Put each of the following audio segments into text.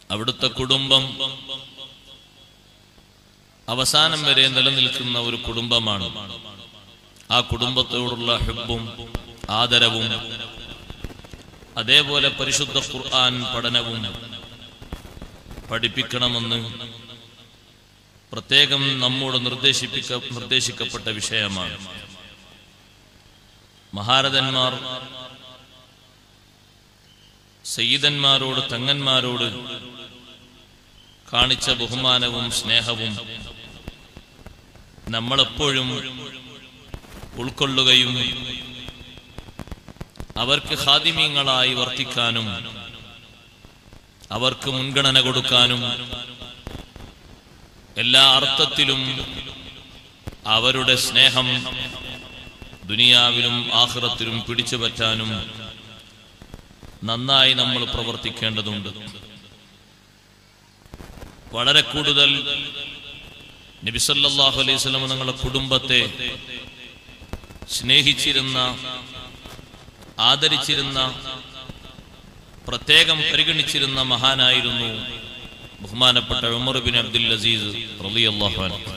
അവിടുത്തെ കുടുംബം അവസാനം വരെ നിലനിൽക്കുന്ന ഒരു കുടുംബമാണ് ആ കുടുംബത്തോടുള്ള ഹെബും ആദരവും അതേപോലെ പരിശുദ്ധ ഖുർആൻ പഠനവും പഠിപ്പിക്കണമെന്ന് പ്രത്യേകം നമ്മോട് നിർദ്ദേശിപ്പിക്ക നിർദ്ദേശിക്കപ്പെട്ട വിഷയമാണ് മഹാരഥന്മാർ സയ്യിദന്മാരോട് തങ്ങന്മാരോട് കാണിച്ച ബഹുമാനവും സ്നേഹവും നമ്മളെപ്പോഴും ഉൾക്കൊള്ളുകയും അവർക്ക് ഹാദിമ്യങ്ങളായി വർത്തിക്കാനും അവർക്ക് മുൻഗണന കൊടുക്കാനും എല്ലാ അർത്ഥത്തിലും അവരുടെ സ്നേഹം ദുനിയാവിലും ആഹ്റത്തിലും പിടിച്ചു പറ്റാനും നന്നായി നമ്മൾ പ്രവർത്തിക്കേണ്ടതുണ്ട് വളരെ കൂടുതൽ നബിസല്ലാഹു അലൈഹി സ്വലം നിങ്ങളുടെ കുടുംബത്തെ സ്നേഹിച്ചിരുന്ന ആദരിച്ചിരുന്ന പ്രത്യേകം പരിഗണിച്ചിരുന്ന മഹാനായിരുന്നു ബഹുമാനപ്പെട്ട ഉമർ ബിൻ അബ്ദുൽ അസീസ് റളിയല്ലാഹു അൻഹു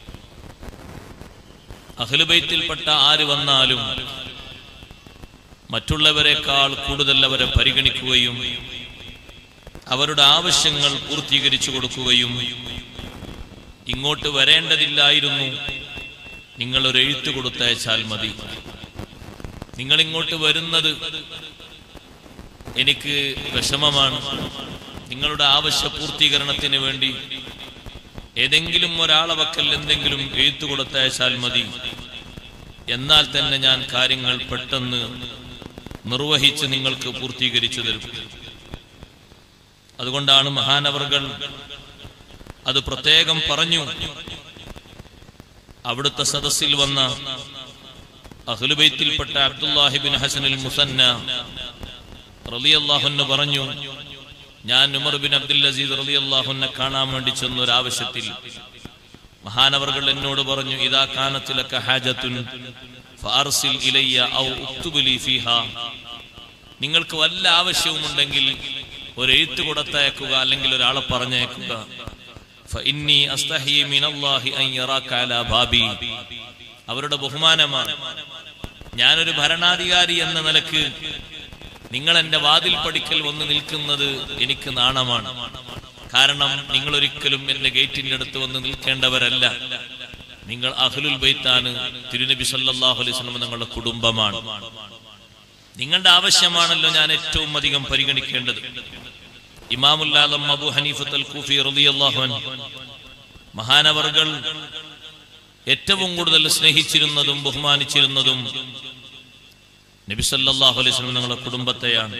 അഹ്ലുബൈത്തിൽപ്പെട്ട ആര് വന്നാലും മറ്റുള്ളവരെക്കാൾ കൂടുതൽ അവരെ പരിഗണിക്കുകയും അവരുടെ ആവശ്യങ്ങൾ പൂർത്തീകരിച്ചു കൊടുക്കുകയും ഇങ്ങോട്ട് വരേണ്ടതില്ലായിരുന്നു നിങ്ങൾ ഒരു എഴുത്ത് കൊടുത്തയച്ചാൽ മതി നിങ്ങൾ ഇങ്ങോട്ട് വരുന്നത് എനിക്ക് വിഷമമാണ് നിങ്ങളുടെ ആവശ്യ പൂർത്തീകരണത്തിന് വേണ്ടി ഏതെങ്കിലും ഒരാളെ വക്കൽ എന്തെങ്കിലും എഴുത്തു കൊടുത്തയച്ചാൽ മതി എന്നാൽ തന്നെ ഞാൻ കാര്യങ്ങൾ പെട്ടെന്ന് നിർവഹിച്ച് നിങ്ങൾക്ക് പൂർത്തീകരിച്ചു തരും അതുകൊണ്ടാണ് മഹാനവർകൾ അത് പ്രത്യേകം പറഞ്ഞു അവിടുത്തെ സദസ്സിൽ വന്ന അഹ്ലുബൈത്തിൽപ്പെട്ട അബ്ദുല്ലാഹിബിൻ ഹസനിൽ മുസന്ന റളിയല്ലാഹുന്ന് പറഞ്ഞു ഞാൻ ഉമർ ബിൻ അബ്ദുൽ അസീസ് റളിയല്ലാഹുന്നെ കാണാൻ വേണ്ടി ചെന്ന ഒരു ആവശ്യത്തിൽ മഹാനവർകൾ എന്നോട് പറഞ്ഞു ഇതാ കാനത്തിലൊക്കെ ഹാജത്തുൻ ഫാർസിൽ ഇലയ്യ ഔ ഉക്തുബുലി ഫീഹാ നിങ്ങൾക്ക് വല്ല ആവശ്യവുമുണ്ടെങ്കിൽ ഒരു എഴുത്ത് കൊടുത്തയക്കുക അല്ലെങ്കിൽ ഒരാളെ പറഞ്ഞയക്കുക ഫഇന്നി അസ്തഹി മിനല്ലാഹി അൻ യറാക അലാ ബാബി അവരുടെ ബഹുമാനമാണ് ഞാനൊരു ഭരണാധികാരി എന്ന നിലക്ക് നിങ്ങൾ എന്റെ വാതിൽ പടിക്കൽ വന്ന് നിൽക്കുന്നത് എനിക്ക് നാണമാണ് കാരണം നിങ്ങൾ ഒരിക്കലും എന്റെ ഗേറ്റിന്റെ അടുത്ത് വന്ന് നിൽക്കേണ്ടവരല്ല നിങ്ങൾ അഹ്ലുൽ ബൈത്താണ് തിരുനബി സല്ലല്ലാഹു അലൈഹി വസല്ലം നിങ്ങളുടെ കുടുംബമാണ് നിങ്ങളുടെ ആവശ്യമാണല്ലോ ഞാൻ ഏറ്റവും അധികം പരിഗണിക്കേണ്ടത് ഇമാമുല്ലാദം അബു ഹനീഫത്ത് കൂഫി റളിയല്ലാഹു അൻഹു മഹാനവർകൾ ഏറ്റവും കൂടുതൽ സ്നേഹിച്ചിരുന്നതും ബഹുമാനിച്ചിരുന്നതും നബി സല്ലല്ലാഹു അലൈഹി വസല്ലം നിങ്ങളുടെ കുടുംബത്തെയാണ്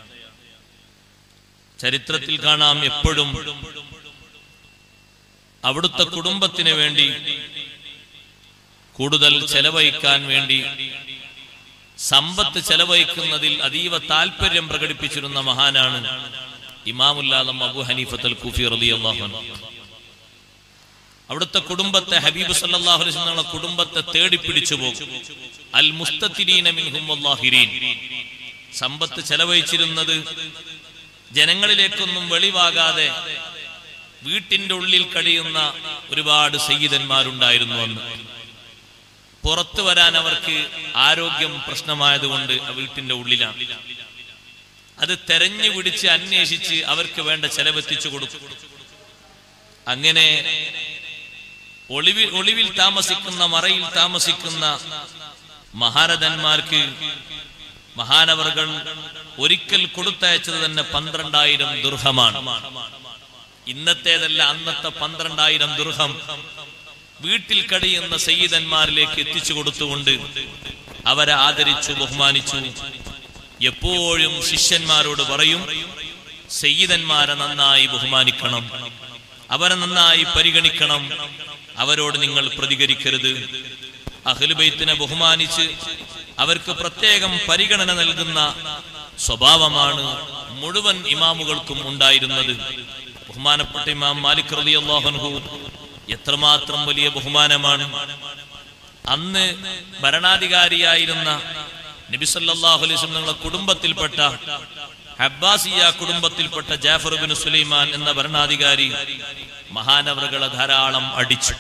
ചരിത്രത്തിൽ കാണാം എപ്പോഴും അവിടുത്തെ കുടുംബത്തിന് വേണ്ടി കൂടുതൽ ചെലവഴിക്കാൻ വേണ്ടി സമ്പത്ത് ചെലവഴിക്കുന്നതിൽ അതീവ താല്പര്യം പ്രകടിപ്പിച്ചിരുന്ന മഹാനാണ് ഇമാമുല്ലാദം അബു ഹനീഫത്തൽ കുഫി റളിയല്ലാഹു അൻഹു അവിടുത്തെ കുടുംബത്തെ ഹബീബ് സല്ലല്ലാഹു അലൈഹി വസല്ലം കുടുംബത്തെ തേടി പിടിച്ചു പോകും അൽ മുസ്തത്തിരീന മിൻഹും വല്ലാഹിരീൻ സമ്പത്ത് ചെലവഴിച്ചിരുന്നത് ജനങ്ങളിലേക്കൊന്നും വെളിവാകാതെ വീട്ടിന്റെ ഉള്ളിൽ കഴിയുന്ന ഒരുപാട് സയ്യിദന്മാരുണ്ടായിരുന്നു അന്ന് പുറത്തു വരാൻ അവർക്ക് ആരോഗ്യം പ്രശ്നമായതുകൊണ്ട് ആ വീട്ടിന്റെ ഉള്ളിലാണ് അത് തെരഞ്ഞു പിടിച്ച് അന്വേഷിച്ച് അവർക്ക് വേണ്ട ചെലവെത്തിച്ചു കൊടുക്കും അങ്ങനെ ഒളിവിൽ ഒളിവിൽ താമസിക്കുന്ന മറയിൽ താമസിക്കുന്ന മഹാരഥന്മാർക്ക് മഹാനവറുകൾ ഒരിക്കൽ കൊടുത്തയച്ചത് തന്നെ പന്ത്രണ്ടായിരം ദുർഹമാണ് ഇന്നത്തേതല്ല അന്നത്തെ പന്ത്രണ്ടായിരം ദുർഹം വീട്ടിൽ കഴിയുന്ന സയ്യിദന്മാരിലേക്ക് എത്തിച്ചു കൊടുത്തുകൊണ്ട് അവരെ ആദരിച്ചു ബഹുമാനിച്ചു എപ്പോഴും ശിഷ്യന്മാരോട് പറയും സയ്യിദന്മാരെ നന്നായി ബഹുമാനിക്കണം അവരെ നന്നായി പരിഗണിക്കണം അവരോട് നിങ്ങൾ പ്രതികരിക്കരുത് അഹ്ലുബൈത്തിനെ ബഹുമാനിച്ച് അവർക്ക് പ്രത്യേകം പരിഗണന നൽകുന്ന സ്വഭാവമാണ് മുഴുവൻ ഇമാമുകൾക്കും ഉണ്ടായിരുന്നത് ബഹുമാനപ്പെട്ട ഇമാം മാലിക് റളിയല്ലാഹു അൻഹു എത്രമാത്രം വലിയ ബഹുമാനമാണ് അന്ന് ഭരണാധികാരിയായിരുന്ന നബി സല്ലല്ലാഹു അലൈഹി വസല്ലം കുടുംബത്തിൽപ്പെട്ട അബ്ബാസിയ കുടുംബത്തിൽപ്പെട്ട ജാഫർ ബിൻ സുലൈമാൻ എന്ന ഭരണാധികാരി മഹാനവറുകളെ ധാരാളം അടിച്ചു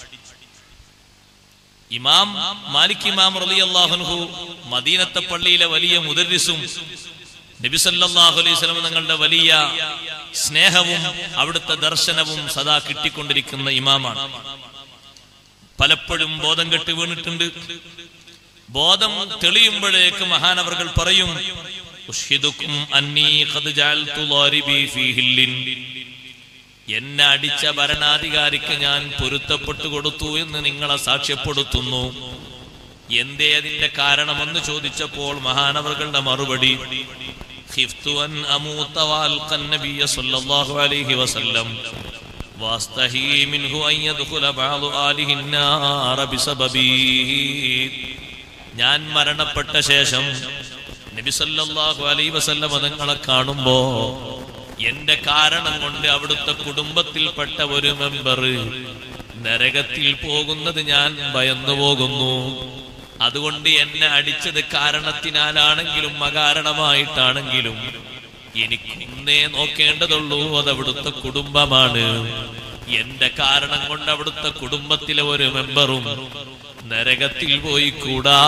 ഇമാം മാലിക് ഇമാം റളിയല്ലാഹുൻഹു മദീനത്തെ പള്ളിയിലെ വലിയ മുദരിസും നബി സല്ലല്ലാഹു അലൈഹി വസല്ലം തങ്ങളുടെ വലിയ സ്നേഹവും അവിടുത്തെ ദർശനവും സദാ കിട്ടിക്കൊണ്ടിരിക്കുന്ന ഇമാമാണ് പലപ്പോഴും ബോധം കെട്ട് വീണിട്ടുണ്ട് ബോധം തെളിയുമ്പോഴേക്ക് മഹാനവർകൾ പറയും ഉഷ്ഹിദുക്കും അന്നീ ഖദ് ജഅൽതു ളാരിബി ഫീ ഹില്ലിൻ എന്നെ അടിച്ച ഭരണാധികാരിക്ക് ഞാൻ പൊരുത്തപ്പെട്ടു കൊടുത്തു എന്ന് നിങ്ങളെ സാക്ഷ്യപ്പെടുത്തുന്നു എന്തേ അതിന്റെ കാരണമെന്ന് ചോദിച്ചപ്പോൾ മഹാനവറുകളുടെ മറുപടി ഖിഫ്തു അൻ അമൂത വാൽഖൻ നബിയ സല്ലല്ലാഹു അലൈഹി വസല്ലം വാസ്തഹി മിൻഹു അൻ യദ്ഖുല ബഅദു ആലിഹി النار ബിസബബി ഞാൻ മരണപ്പെട്ട ശേഷം നബി സല്ലല്ലാഹു അലൈഹി വസല്ലം തങ്ങളെ കാണുമ്പോ എന്റെ കാരണം കൊണ്ട് അവിടുത്തെ കുടുംബത്തിൽപ്പെട്ട ഒരു മെമ്പർ നരകത്തിൽ പോകുന്നത് ഞാൻ ഭയന്നു പോകുന്നു അതുകൊണ്ട് എന്നെ അടിച്ചത് കാരണത്തിനാലാണെങ്കിലും അകാരണമായിട്ടാണെങ്കിലും എനിക്കൊന്നേ നോക്കേണ്ടതുള്ളൂ അത് അവിടുത്തെ കുടുംബമാണ് എന്റെ കാരണം കൊണ്ട് അവിടുത്തെ കുടുംബത്തിലെ ഒരു മെമ്പറും നരകത്തിൽ പോയി കൂടാ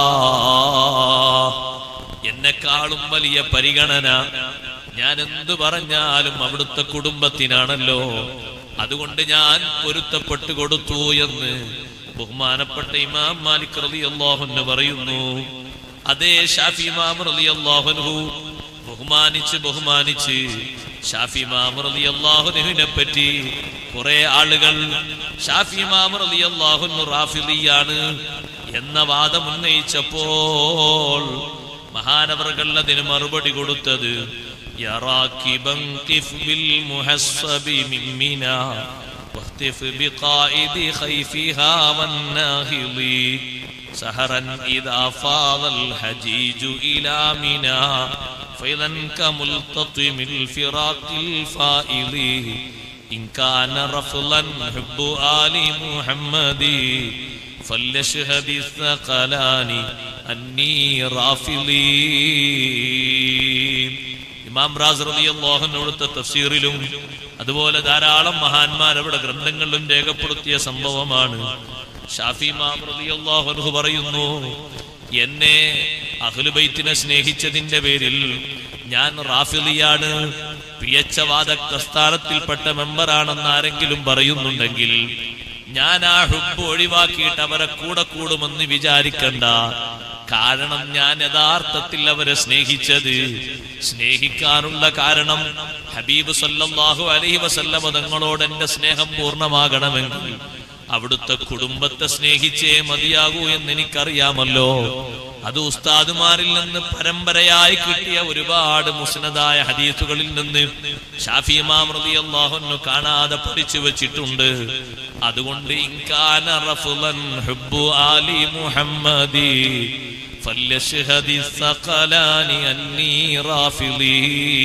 എന്നെക്കാളും വലിയ പരിഗണന ഞാൻ എന്തു പറഞ്ഞാലും അവിടുത്തെ കുടുംബത്തിനാണല്ലോ അതുകൊണ്ട് ഞാൻ പൊരുത്തപ്പെട്ടു കൊടുത്തു എന്ന് ബഹുമാനപ്പെട്ട ഇമാം മാലിക് റലി അള്ളാഹുന്ന് പറയുന്നു അതേ ഷാഫി ഇമാം റലി അള്ളാഹുനു ബഹുമാനിച്ച് ബഹുമാനിച്ച് ഷാഫി ഇമാം റലി അള്ളാഹുനുവിനെ പറ്റി കുറെ ആളുകൾ ഷാഫി ഇമാം റലി അള്ളാഹുനു റാഫിലിയാണ് എന്ന വാദം ഉന്നയിച്ചപ്പോൾ മഹാനവറുകൾ അതിന് മറുപടി കൊടുത്തത് يا راكبا قف بالمحصب من منى واختف بقائد خيفها والناهض سهرا إذا فاض الحجيج إلى منى فإذا كملتطم الفراق الفائض إن كان رفضا حب آل محمد فليشهد الثقلان أني رافضي ഇമാം റാസ് റളിയല്ലാഹുവിനോടുത്ത തഫ്സീറിലും അതുപോലെ ധാരാളം മഹാന്മാർ അവിടെ ഗ്രന്ഥങ്ങളിലും രേഖപ്പെടുത്തിയ സംഭവമാണ് ഷാഫി ഇമാം റളിയല്ലാഹു അൻഹു പറയുന്നു എന്നെ അഹ്ലുബൈത്തിനെ സ്നേഹിച്ചതിന്റെ പേരിൽ ഞാൻ റാഫിലിയാണ് പിയച്ചവാദ പ്രസ്ഥാനത്തിൽപ്പെട്ട മെമ്പറാണെന്ന് ആരെങ്കിലും പറയുന്നുണ്ടെങ്കിൽ ഞാൻ ആ ഹുബ് ഒഴിവാക്കിയിട്ട് അവരെ കൂടെ കൂടുമെന്ന് വിചാരിക്കണ്ട കാരണം ഞാൻ യഥാർത്ഥത്തിൽ അവരെ സ്നേഹിച്ചത് സ്നേഹിക്കാനുള്ള കാരണം ഹബീബ് സല്ലല്ലാഹു അലൈഹി വസല്ലമ തങ്ങളോട് എന്റെ സ്നേഹം പൂർണ്ണമാകണമെങ്കിൽ അവിടുത്തെ കുടുംബത്തെ സ്നേഹിച്ചേ മതിയാകൂ എന്ന് എനിക്കറിയാമല്ലോ അത് ഉസ്താദുമാരിൽ നിന്ന് പരമ്പരയായി കിട്ടിയ ഒരുപാട് മുസ്നദായ ഹദീസുകളിൽ നിന്ന് ഷാഫി ഇമാം റളിയല്ലാഹു കാണാതെ പഠിച്ചു വെച്ചിട്ടുണ്ട് അതുകൊണ്ട് ഇൻകാന റഫുലൻ ഹുബ്ബു ആലി മുഹമ്മദി فليشهد الثقلان أني رافضي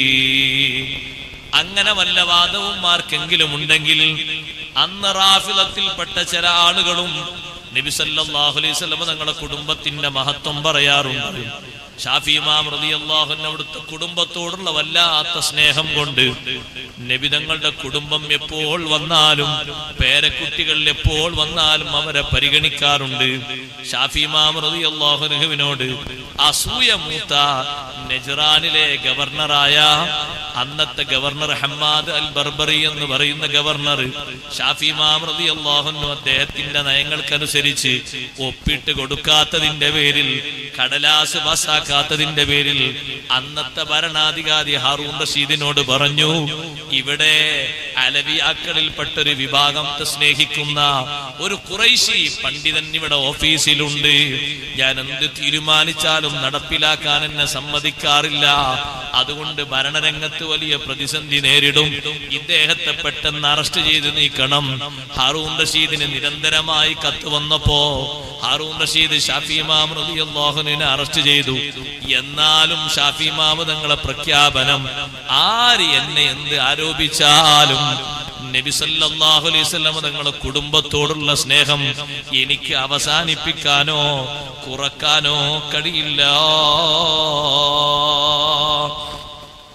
അങ്ങനെ വല്ല വാദവും ആർക്കെങ്കിലും ഉണ്ടെങ്കിൽ അന്ന് റാഫിലത്തിൽപ്പെട്ട ചില ആളുകളും നബി സല്ലല്ലാഹു അലൈഹി വസല്ലം തങ്ങളുടെ കുടുംബത്തിന്റെ മഹത്വം പറയാറുണ്ട് ഷാഫി ഇമാം റളിയല്ലാഹു അൻഹു അവിടുത്തെ കുടുംബത്തോടുള്ള വല്ലാത്ത സ്നേഹം കൊണ്ട് നബി തങ്ങളുടെ കുടുംബം എപ്പോൾ വന്നാലും പേരക്കുട്ടികൾ എപ്പോൾ വന്നാലും അവരെ പരിഗണിക്കാറുണ്ട് ഷാഫി ഇമാം റളിയല്ലാഹു അൻഹുവിനോട് അസൂയ മൂത്ത നെജ്റാനിലെ ഗവർണറായ അന്നത്തെ ഗവർണർ ഹമ്മാദ് അൽ ബർബറി എന്ന് പറയുന്ന ഗവർണർ ഷാഫി ഇമാം റളിയല്ലാഹു അൻഹു അദ്ദേഹത്തിന്റെ നയങ്ങൾക്കനുസരിച്ച് ഒപ്പിട്ട് കൊടുക്കാത്തതിന്റെ പേരിൽ കടലാസ് പാസാക്കാത്തതിന്റെ പേരിൽ അന്നത്തെ ഭരണാധികാരി ഹാറൂൺ റഷീദിനോട് പറഞ്ഞു ഇവിടെ അലവിയാക്കളിൽപ്പെട്ടൊരു വിഭാഗത്തെ സ്നേഹിക്കുന്ന ഒരു കുറൈശി പണ്ഡിതൻ ഇവിടെ ഓഫീസിലുണ്ട് ഞാൻ എന്ത് തീരുമാനിച്ചാലും നടപ്പിലാക്കാൻ എന്നെ സമ്മതിക്കാറില്ല അതുകൊണ്ട് ഭരണരംഗത്ത് വലിയ പ്രതിസന്ധി നേരിടും ഇദ്ദേഹത്തെ പെട്ടെന്ന് അറസ്റ്റ് ചെയ്ത് നീക്കണം ഹാറൂൺ റഷീദിന് നിരന്തരമായി കത്ത് വന്നപ്പോ ഹാറൂൺ റഷീദ് ഷാഫി ഇമാം റളിയല്ലാഹുവിനെ അറസ്റ്റ് ചെയ്തു എന്നാലും ഷാഫി ഇമാം തങ്ങളെ പ്രഖ്യാപനം ആര് എന്നെ എന്ത് ആരോപിച്ചാലും നബി സല്ലല്ലാഹു അലൈഹി വസല്ലം തങ്ങളുടെ കുടുംബത്തോടുള്ള സ്നേഹം എനിക്ക് അവസാനിപ്പിക്കാനോ കുറക്കാനോ കഴിയില്ല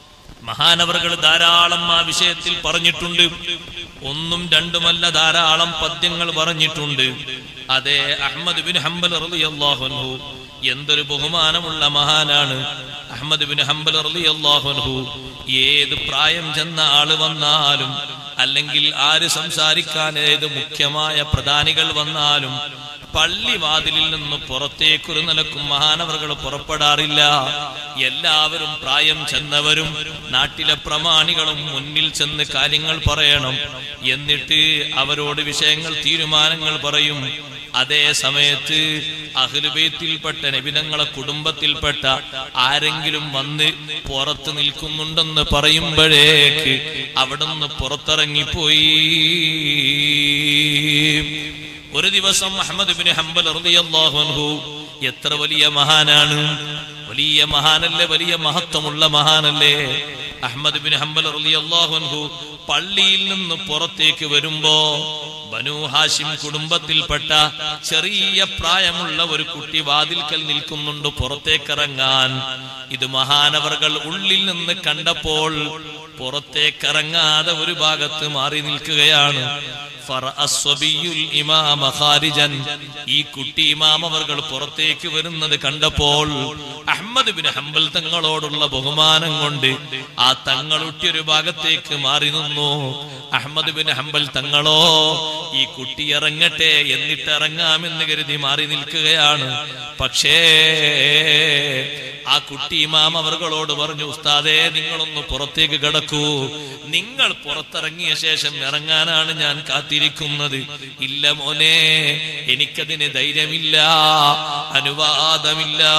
മഹാനവറുകൾ ധാരാളം ആ വിഷയത്തിൽ പറഞ്ഞിട്ടുണ്ട് ഒന്നും രണ്ടുമല്ല ധാരാളം പദ്യങ്ങൾ പറഞ്ഞിട്ടുണ്ട് അതെ അഹമ്മദ് ബിൻ ഹംബൽ റളിയല്ലാഹു അൻഹു എന്തൊരു ബഹുമാനമുള്ള മഹാനാണ് അഹമ്മദ് ബിൻ ഹംബൽ റളിയല്ലാഹു അൻഹു ഏത് പ്രായം ചെന്ന ആള് വന്നാലും അല്ലെങ്കിൽ ആര് സംസാരിക്കാൻ ഏത് മുഖ്യമായ പ്രധാനികൾ വന്നാലും പള്ളി വാതിലിൽ നിന്ന് പുറത്തേക്കൊരു നിലക്കും മഹാനവറുകൾ പുറപ്പെടാറില്ല എല്ലാവരും പ്രായം ചെന്നവരും നാട്ടിലെ പ്രമാണികളും മുന്നിൽ ചെന്ന് കാര്യങ്ങൾ പറയണം എന്നിട്ട് അവരോട് വിഷയങ്ങൾ തീരുമാനങ്ങൾ പറയും അതേ സമയത്ത് അഹ്ലുബൈത്തിൽപ്പെട്ട നബിതങ്ങളെ കുടുംബത്തിൽപ്പെട്ട ആരെങ്കിലും വന്ന് പുറത്ത് നിൽക്കുന്നുണ്ടെന്ന് പറയുമ്പോഴേക്ക് അവിടുന്ന് പുറത്തിറങ്ങിപ്പോയി ഒരു ദിവസം അഹമ്മദ് ബിൻ ഹംബൽ റളിയല്ലാഹു അൻഹു എത്ര വലിയ മഹാനാണ് വലിയ മഹാനല്ലേ വലിയ മഹത്വമുള്ള മഹാനല്ലേ അഹമ്മദ് ബിൻ ഹംബൽ റളിയല്ലാഹു അൻഹു പള്ളിയിൽ നിന്ന് പുറത്തേക്ക് വരുമ്പോ ബനു ഹാഷിം കുടുംബത്തിൽപ്പെട്ട ചെറിയ പ്രായമുള്ള ഒരു കുട്ടി വാതിൽക്കൽ നിൽക്കുന്നുണ്ട് പുറത്തേക്കിറങ്ങാൻ ഇത് മഹാനവർകൾ ഉള്ളിൽ നിന്ന് കണ്ടപ്പോൾ പുറത്തേക്കിറങ്ങാതെ ഒരു ഭാഗത്ത് മാറി നിൽക്കുകയാണ് ഫറഅസ്വബിയുൽ ഇമാമ ഖാരിജൻ. ഈ കുട്ടി ഇമാം അവർകൾ പുറത്തേക്ക് വരുന്നത് കണ്ടപ്പോൾ അഹമ്മദ് ബിൻ ഹംബൽ തങ്ങളോടുള്ള ബഹുമാനം കൊണ്ട് ആ തങ്ങളുട്ടി ഒരു ഭാഗത്തേക്ക് മാറി നിന്നു അഹമ്മദ് ബിൻ ഹംബൽ തങ്ങളോ ഈ കുട്ടി ഇറങ്ങട്ടെ എന്നിട്ട് ഇറങ്ങാമെന്ന് കരുതി മാറി നിൽക്കുകയാണ് പക്ഷേ ആ കുട്ടി ഇമാം അവർകളോട് പറഞ്ഞു ഉസ്താദേ നിങ്ങളൊന്ന് പുറത്തേക്ക് കിടക്കൂ നിങ്ങൾ പുറത്തിറങ്ങിയ ശേഷം ഇറങ്ങാനാണ് ഞാൻ കാത്തിരിക്കുന്നത് ഇല്ല മോനെ എനിക്കതിന് ധൈര്യമില്ല അനുവാദമില്ല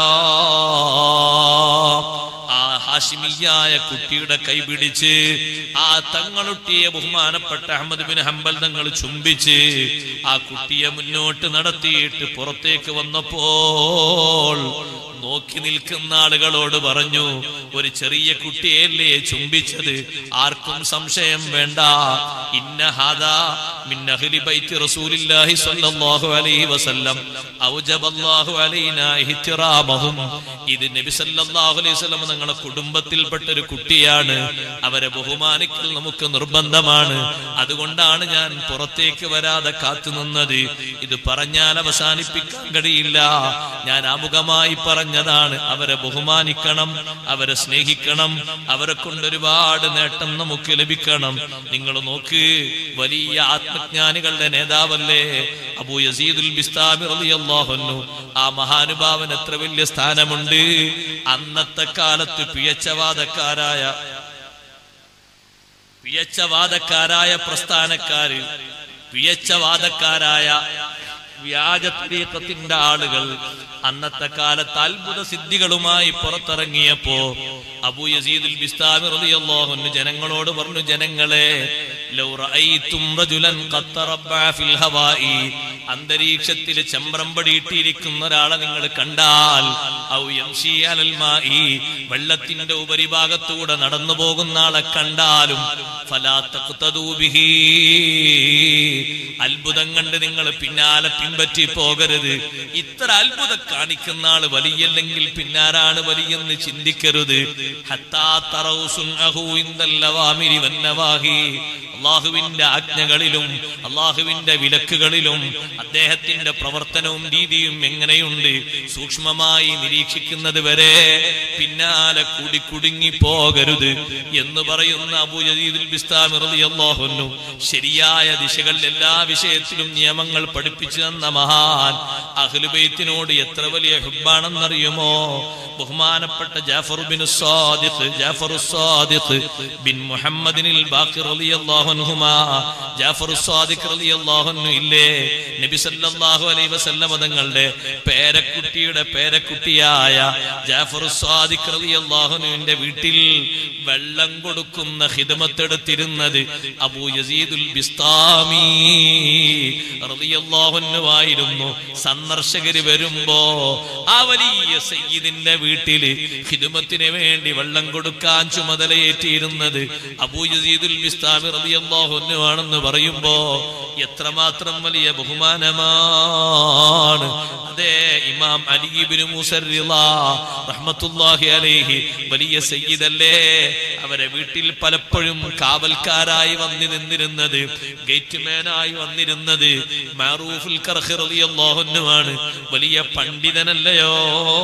ആ ഹാഷിമിയായ കുട്ടിയുടെ കൈ പിടിച്ച് ആ തങ്ങളുട്ടിയെ ബഹുമാനപ്പെട്ട അഹമ്മദ് ബിൻ ഹംബൽ തങ്ങൾ ചുംബിച്ച് ആ കുട്ടിയെ മുന്നോട്ട് നടത്തിയിട്ട് പുറത്തേക്ക് വന്നപ്പോൾ നോക്കി നിൽക്കുന്ന ആളുകളോട് പറഞ്ഞു ഒരു ചെറിയ കുട്ടിയല്ലേ ചുംബിച്ചത് ആർക്കും സംശയം വേണ്ട ഇന്ന ഹാദാ മിൻ അഹ്ലി ബൈത്തി റസൂലില്ലാഹി സ്വല്ലല്ലാഹു അലൈഹി വസല്ലം ഔജബല്ലാഹു അലൈനാ ഇഹ്തിറാമഹും ഇത് നബി സല്ലല്ലാഹു അലൈഹി വസല്ലം ഞങ്ങളുടെ കുടുംബത്തിൽപ്പെട്ട ഒരു കുട്ടിയാണ് അവരെ ബഹുമാനിക്കൽ നമുക്ക് നിർബന്ധമാണ് അതുകൊണ്ടാണ് ഞാൻ പുറത്തേക്ക് വരാതെ കാത്തുനിന്നത് ഇത് പറഞ്ഞാൽ അവസാനിപ്പിക്കാൻ കഴിയില്ല ഞാൻ ആമുഖമായി പറഞ്ഞതാണ് അവരെ ബഹുമാനിക്കണം അവരെ സ്നേഹിക്കണം അവരെ കൊണ്ട് ഒരുപാട് നേട്ടം നമുക്ക് ലഭിക്കണം നിങ്ങൾ നോക്ക് വലിയ ആത്മജ്ഞാനികളുടെ നേതാവല്ലേ അബൂ യസീദുൽ ബിസ്താമി റളിയല്ലാഹു അൻഹു ആ മഹാനുഭാവൻ എത്ര വലിയ സ്ഥാനമുണ്ട് അന്നത്തെ കാലത്ത് പിയച്ചവാദക്കാരായ പിയച്ചവാദക്കാരായ പ്രസ്ഥാനക്കാര് പിയച്ചവാദക്കാരായ വ്യാജത്രീക്കത്തിന്റെ ആളുകൾ അന്നത്തെ കാലത്ത് അത്ഭുത സിദ്ധികളുമായി പുറത്തിറങ്ങിയപ്പോ അബൂ യസീദുൽ ബിസ്താമി റളിയല്ലാഹു അൻഹു ജനങ്ങളോട് പറഞ്ഞു ജനങ്ങളെ ലൗ റഅയ്തും റജുലൻ ഖത്ത റബ്ബഅ ഫിൽ ഹവായി അന്തരീക്ഷത്തിൽ ചമ്രം പടിയിട്ടിരിക്കുന്ന ഒരാളെ നിങ്ങൾ കണ്ടാൽ ഔ യംശി അലൽ മായി വെള്ളത്തിന്റെ ഉപരിഭാഗത്തൂടെ നടന്നു പോകുന്ന ആളെ കണ്ടാലും ഫലാ തഖ്തദൂ ബിഹി അത്ഭുതം കണ്ട് നിങ്ങൾ പിന്നാലെ പിൻപറ്റി പോകരുത് ഇത്ര അത്ഭുതം കാണിക്കുന്ന ആള് വലിയല്ലെങ്കിൽ പിന്നാരാണ് വലിയെന്ന് ചിന്തിക്കരുത് ഹത്താ തറൗ സുൻഅഹു ഇൻദൽ ലവാമിരി വന്നവാഹി അള്ളാഹുവിന്റെ ആജ്ഞകളിലും അള്ളാഹുവിന്റെ വിലക്കുകളിലും അദ്ദേഹത്തിന്റെ പ്രവർത്തനവും രീതിയും എങ്ങനെയുണ്ട് സൂക്ഷ്മമായി നിരീക്ഷിക്കുന്നത് വരെ പിന്നാലെ കൂടി കുടുങ്ങി പോകരുത് എന്ന് പറയുന്ന അബൂജീദുൽ ബിസ്താമി റളിയല്ലാഹു അൻഹു ശരിയായ ദിശകളിൽ എല്ലാ വിഷയത്തിലും നിയമങ്ങൾ പഠിപ്പിച്ചു തന്ന മഹാൻ അഹ്ലുബൈത്തിനോട് എത്ര വലിയ ഹുബാണെന്നറിയുമോ ബഹുമാനപ്പെട്ട Jafar bin Sadiq Jafar Sadiq bin മുഹമ്മദിനിൽ ബാഖിർ റളിയല്ലാഹു അൻഹുമാ ജാഫർ സാദിഖ് റളിയല്ലാഹു അൻഹു ഇല്ലേ നബി സല്ലല്ലാഹു അലൈഹി വസല്ലം തങ്ങളുടെ പേരക്കുട്ടിയുടെ പേരക്കുട്ടിയായ ജാഫർ സാദിഖ് റളിയല്ലാഹു അൻഹുവിന്റെ വീട്ടിൽ വെള്ളം കൊടുക്കുന്ന ഹിദമത്തെടുത്തിരുന്നത് അബൂ യസീദുൽ ബിസ്താമി റളിയല്ലാഹു അൻഹു ആയിരുന്നു സന്ദർശകര് വരുമ്പോ ആ വലിയ സയ്യിദിന്റെ വീട്ടില് ഹിദമത്തിന് വേണ്ടി വെള്ളം കൊടുക്കാൻ ചുമതലയേറ്റിയിരുന്നത് അബൂ യസീദുൽ ബിസ്താമി റളിയല്ലാഹു അൻഹു ആണെന്ന് പറയുമ്പോ എത്രമാത്രം വലിയ ബഹുമാനം ബഹുമാനമാണ് അതേ ഇമാം അലിബിന് റഹ്മത്തുല്ലാഹി അലൈഹി വലിയ സയ്യിദല്ലേ അവരെ വീട്ടിൽ പലപ്പോഴും കാവൽക്കാരായി വന്നു നിന്നിരുന്നത് ഗേറ്റ്മാനായി വന്നിരുന്നത് മാറൂഫുൽ കർഹ് റളിയല്ലാഹു അൻഹുവാണ് വലിയ പണ്ഡിതനല്ലയോ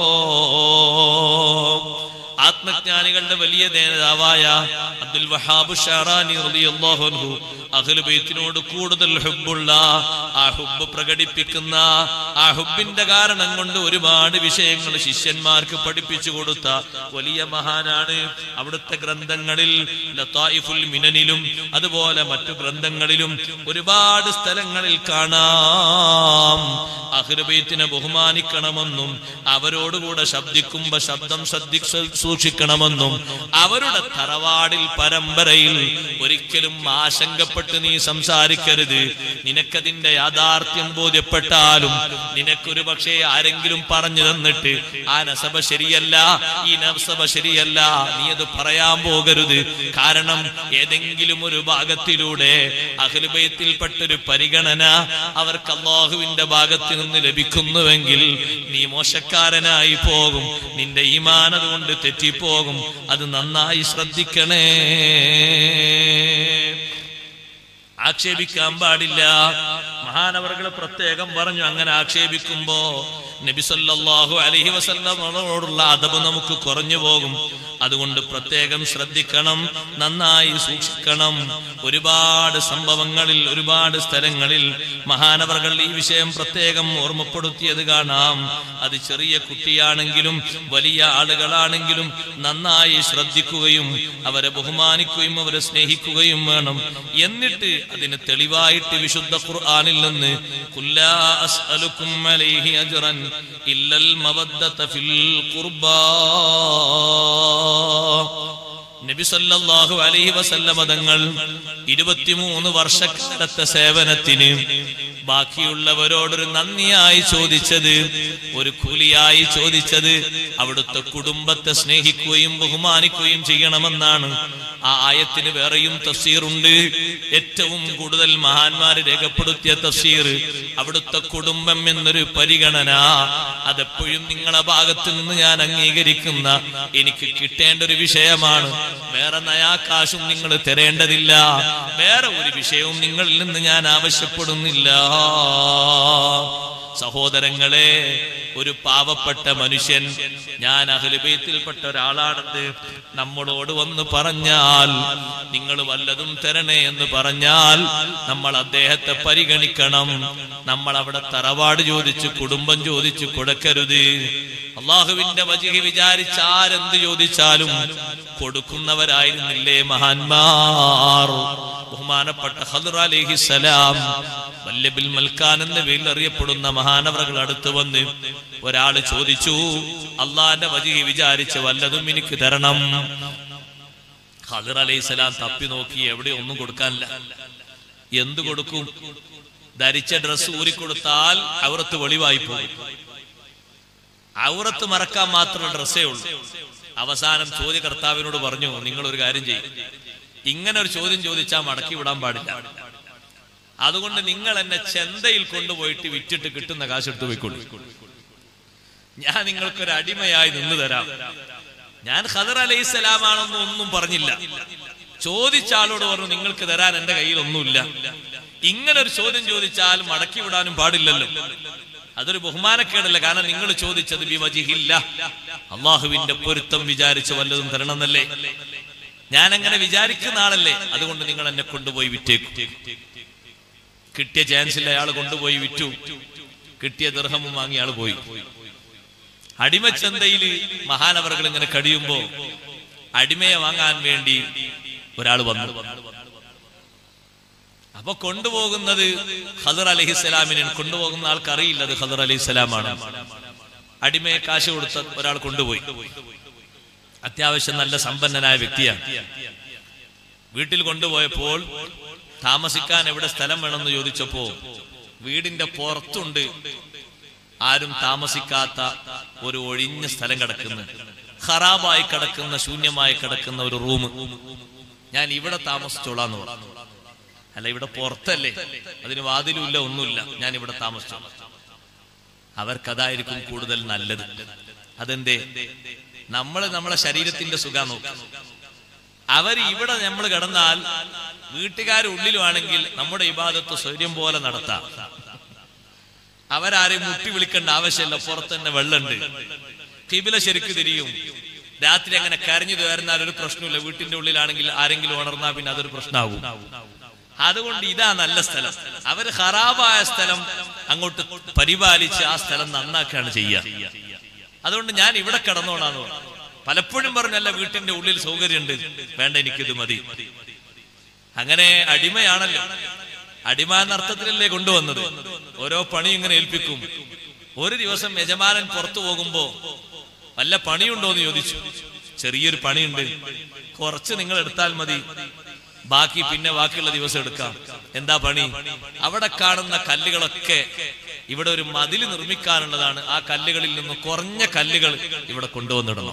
ആത്മജ്ഞാനികളുടെ വലിയ നേതാവായ അബ്ദുൽ വഹാബ് ഷാറാനി റളിയല്ലാഹു അൻഹു അഹ്ലു ബൈത്തിനോട് കൂടുതൽ ഹുബ്ബുള്ള ആ ഹുബ്ബ് പ്രകടിപ്പിക്കുന്ന ആ ഹുബ്ബിന്റെ കാരണം കൊണ്ട് ഒരുപാട് വിഷയങ്ങൾ ശിഷ്യന്മാർക്ക് പഠിപ്പിച്ചു കൊടുത്ത വലിയ മഹാനാണ് അവിടുത്തെ ഗ്രന്ഥങ്ങളിൽ ലത്തായിഫുൽ മിനനിലും അതുപോലെ മറ്റു ഗ്രന്ഥങ്ങളിലും ഒരുപാട് സ്ഥലങ്ങളിൽ കാണാം അഹ്ലുബൈത്തിനെ ബഹുമാനിക്കണമെന്നും അവരോടുകൂടെ ശബ്ദിക്കുമ്പോ ശബ്ദം ശ്രദ്ധി സൂക്ഷിക്കണമെന്നും അവരുടെ തറവാടിൽ പരമ്പരയിൽ ഒരിക്കലും ആശങ്കപ്പെട്ട് നീ സംസാരിക്കരുത് നിനക്കതിന്റെ യാഥാർത്ഥ്യം ബോധ്യപ്പെട്ടാലും നിനക്കൊരു പക്ഷേ ആരെങ്കിലും പറഞ്ഞു തന്നിട്ട് ആ നസബ ശരിയല്ല ഈ നസബ ശരിയല്ല നീ അത് പറയാൻ പോകരുത് കാരണം ഏതെങ്കിലും ഒരു ഭാഗത്തിലൂടെ അഖിലുബയത്തിൽപ്പെട്ടൊരു പരിഗണന അവർക്ക് അള്ളാഹുവിന്റെ ഭാഗത്ത് നിന്ന് ലഭിക്കുന്നുവെങ്കിൽ നീ മോശക്കാരനായി പോകും നിന്റെ ഈമാൻ അതുകൊണ്ട് തെറ്റിപ്പോകും അത് നന്നായി ശ്രദ്ധിക്കണേ ആക്ഷേപിക്കാൻ പാടില്ല മഹാനവറുകൾ പ്രത്യേകം പറഞ്ഞു അങ്ങനെ ആക്ഷേപിക്കുമ്പോ നബി സല്ലല്ലാഹു അലൈഹി വസല്ലമയോടുള്ള അദബ് നമുക്ക് കുറഞ്ഞു പോകും അതുകൊണ്ട് പ്രത്യേകം ശ്രദ്ധിക്കണം നന്നായി സൂക്ഷിക്കണം ഒരുപാട് സംഭവങ്ങളിൽ ഒരുപാട് സ്ഥലങ്ങളിൽ മഹാനവറുകൾ ഈ വിഷയം പ്രത്യേകം ഓർമ്മപ്പെടുത്തിയത് കാണാം അത് ചെറിയ കുട്ടിയാണെങ്കിലും വലിയ ആളുകളാണെങ്കിലും നന്നായി ശ്രദ്ധിക്കുകയും അവരെ ബഹുമാനിക്കുകയും അവരെ സ്നേഹിക്കുകയും വേണം എന്നിട്ട് അതിന് തെളിവായിട്ട് വിശുദ്ധ ഖുർആനിൽ നിന്ന് കുല്ലാ അസ്അലുക്കും അലൈഹി അജ്റൻ ഇല്ലൽ മവദ്ദത ഫിൽ ഖുർബാ നബി സല്ലല്ലാഹു അലൈഹി വസല്ലമ തങ്ങൾ ഇരുപത്തിമൂന്ന് വർഷക്കാലത്തെ സേവനത്തിന് ബാക്കിയുള്ളവരോടൊരു നന്ദിയായി ചോദിച്ചത് ഒരു കൂലിയായി ചോദിച്ചത് അവിടുത്തെ കുടുംബത്തെ സ്നേഹിക്കുകയും ബഹുമാനിക്കുകയും ചെയ്യണമെന്നാണ് ആ ആയത്തിന് വേറെയും തഫ്സീറുണ്ട് ഏറ്റവും കൂടുതൽ മഹാന്മാര് രേഖപ്പെടുത്തിയ തഫ്സീർ അവിടുത്തെ കുടുംബം എന്നൊരു പരിഗണന അതെപ്പോഴും നിങ്ങളെ ഭാഗത്ത് നിന്ന് ഞാൻ അംഗീകരിക്കുന്ന എനിക്ക് കിട്ടേണ്ട ഒരു വിഷയമാണ് വേറെ നയാകാശും നിങ്ങൾ തരേണ്ടതില്ല വേറെ ഒരു വിഷയവും നിങ്ങളിൽ നിന്ന് ഞാൻ ആവശ്യപ്പെടുന്നില്ല സഹോദരങ്ങളെ ഒരു പാവപ്പെട്ട മനുഷ്യൻ ഞാൻ അഹ്ലുബൈത്തിൽപ്പെട്ട ഒരാളാണെന്ന് നമ്മളോട് വന്ന് പറഞ്ഞാൽ നിങ്ങൾ വല്ലതും തരണേ എന്ന് പറഞ്ഞാൽ നമ്മൾ അദ്ദേഹത്തെ പരിഗണിക്കണം നമ്മൾ അവിടെ തറവാട് ചോദിച്ച് കുടുംബം ചോദിച്ച് കൊടുക്കരുത് അള്ളാഹുവിന്റെ വജിഹി വിചാരിച്ച് ആരെന്ത് ചോദിച്ചാലും കൊടുക്കുന്നവരായിരുന്നില്ലേ മഹാന്മാർ ബഹുമാനപ്പെട്ട ഹദർ അലിഹിസലാം വല്ലബിൽ മൽക്കാൻ എന്ന പേരിൽ അറിയപ്പെടുന്ന മഹാനവറുകൾ അടുത്ത് വന്ന് ഒരാള് ചോദിച്ചു അള്ളാന്റെ വജിഹി വിചാരിച്ച് വല്ലതും എനിക്ക് തരണം ഹദർ അലൈഹിസലാം തപ്പി നോക്കി എവിടെ ഒന്നും കൊടുക്കാനില്ല എന്തു കൊടുക്കും ധരിച്ച ഡ്രസ് ഊരിക്കൊടുത്താൽ അവറത്ത് വെളിവായി പോകും ഔറത്ത് മറക്കാൻ മാത്രമുള്ള ഡ്രസ്സേ ഉള്ളൂ അവസാനം ചോദ്യകർത്താവിനോട് പറഞ്ഞു നിങ്ങൾ ഒരു കാര്യം ചെയ്യും ഇങ്ങനെ ഒരു ചോദ്യം ചോദിച്ചാൽ മടക്കി വിടാൻ പാടില്ല അതുകൊണ്ട് നിങ്ങൾ എന്നെ ചെന്തയിൽ കൊണ്ടുപോയിട്ട് വിറ്റിട്ട് കിട്ടുന്ന കാശ് എടുത്ത് പോയിക്കൊള്ളു ഞാൻ നിങ്ങൾക്കൊരു അടിമയായി നിന്ന് തരാം ഞാൻ ഖദർ അലൈഹി സ്വലാമാണെന്ന് ഒന്നും പറഞ്ഞില്ല ചോദിച്ച ആളോട് പറഞ്ഞു നിങ്ങൾക്ക് തരാൻ എന്റെ കയ്യിൽ ഒന്നുമില്ല ഇങ്ങനെ ഒരു ചോദ്യം ചോദിച്ചാൽ മടക്കി വിടാനും പാടില്ലല്ലോ അതൊരു ബഹുമാനക്കേടല്ല കാരണം നിങ്ങൾ ചോദിച്ചത് വിവജിഹില്ല അള്ളാഹുവിന്റെ പൊരുത്തം വിചാരിച്ച് വല്ലതും തരണമെന്നല്ലേ ഞാൻ അങ്ങനെ വിചാരിക്കുന്ന ആളല്ലേ അതുകൊണ്ട് നിങ്ങൾ എന്നെ കൊണ്ടുപോയി വിറ്റേക്കും കിട്ടിയ ചാൻസിൽ അയാൾ കൊണ്ടുപോയി വിറ്റു കിട്ടിയ ദർഹമും വാങ്ങി ആൾ പോയി അടിമച്ചന്തയില് മഹാനവറുകൾ ഇങ്ങനെ കഴിയുമ്പോ അടിമയെ വാങ്ങാൻ വേണ്ടി ഒരാൾ വന്നു അപ്പൊ കൊണ്ടുപോകുന്നത് ഖദർ അലഹിസ്സലാമിനെ കൊണ്ടുപോകുന്ന ആൾക്ക് അറിയില്ല അത് ഖദർ അലഹിസ്സലാമാണ് അടിമയെ കാശ് കൊടുത്ത ഒരാൾ കൊണ്ടുപോയി അത്യാവശ്യം നല്ല സമ്പന്നനായ വ്യക്തിയാണ് വീട്ടിൽ കൊണ്ടുപോയപ്പോൾ താമസിക്കാൻ എവിടെ സ്ഥലം വേണമെന്ന് ചോദിച്ചപ്പോ വീടിന്റെ പുറത്തുണ്ട് ആരും താമസിക്കാത്ത ഒരു ഒഴിഞ്ഞ സ്ഥലം കിടക്കുന്നു ഖറാബായി കിടക്കുന്ന ശൂന്യമായി കിടക്കുന്ന ഒരു റൂം ഞാൻ ഇവിടെ താമസിച്ചോളാന്ന് പറഞ്ഞു അല്ല ഇവിടെ പുറത്തല്ലേ അതിന് വാതിലുമില്ല ഒന്നുമില്ല ഞാൻ ഇവിടെ താമസിച്ചു അവർക്കതായിരിക്കും കൂടുതൽ നല്ലത് അതെന്തേ നമ്മൾ നമ്മളെ ശരീരത്തിന്റെ സുഖം നോക്കും അവർ ഇവിടെ നമ്മൾ കിടന്നാൽ വീട്ടുകാർ ഉള്ളിലുമാണെങ്കിൽ നമ്മുടെ ഇബാദത്ത് സ്വര്യം പോലെ നടത്താം അവരാരെയും മുട്ടി വിളിക്കേണ്ട ആവശ്യമില്ല പുറത്ത് തന്നെ വെള്ളമുണ്ട് കിബില ശരിക്ക് തിരിയും രാത്രി അങ്ങനെ കരഞ്ഞു തീർന്നാൽ ഒരു പ്രശ്നമില്ല വീട്ടിന്റെ ഉള്ളിലാണെങ്കിൽ ആരെങ്കിലും ഉണർന്നാൽ പിന്നെ അതൊരു പ്രശ്നമാകും അതുകൊണ്ട് ഇതാ നല്ല സ്ഥലം അവര് ഹറാബായ സ്ഥലം അങ്ങോട്ട് പരിപാലിച്ച് ആ സ്ഥലം നന്നാക്കുകയാണ് ചെയ്യുക അതുകൊണ്ട് ഞാൻ ഇവിടെ കിടന്നോളാന്ന് പറഞ്ഞു പലപ്പോഴും പറഞ്ഞല്ല വീട്ടിന്റെ ഉള്ളിൽ സൗകര്യമുണ്ട് വേണ്ട എനിക്കിത് മതി അങ്ങനെ അടിമയാണല്ലോ അടിമ എന്ന അർത്ഥത്തിലല്ലേ കൊണ്ടുവന്നത് ഓരോ പണി ഇങ്ങനെ ഏൽപ്പിക്കും ഒരു ദിവസം യജമാനൻ പുറത്തു പോകുമ്പോ വല്ല പണിയുണ്ടോ എന്ന് ചോദിച്ചു ചെറിയൊരു പണിയുണ്ട് കുറച്ച് നിങ്ങൾ എടുത്താൽ മതി ബാക്കി പിന്നെ ബാക്കിയുള്ള ദിവസം എടുക്കാം എന്താ പണി അവിടെ കാണുന്ന കല്ലുകളൊക്കെ ഇവിടെ ഒരു മതിൽ നിർമ്മിക്കാനുള്ളതാണ് ആ കല്ലുകളിൽ നിന്ന് കുറഞ്ഞ കല്ലുകൾ ഇവിടെ കൊണ്ടുവന്നിടണം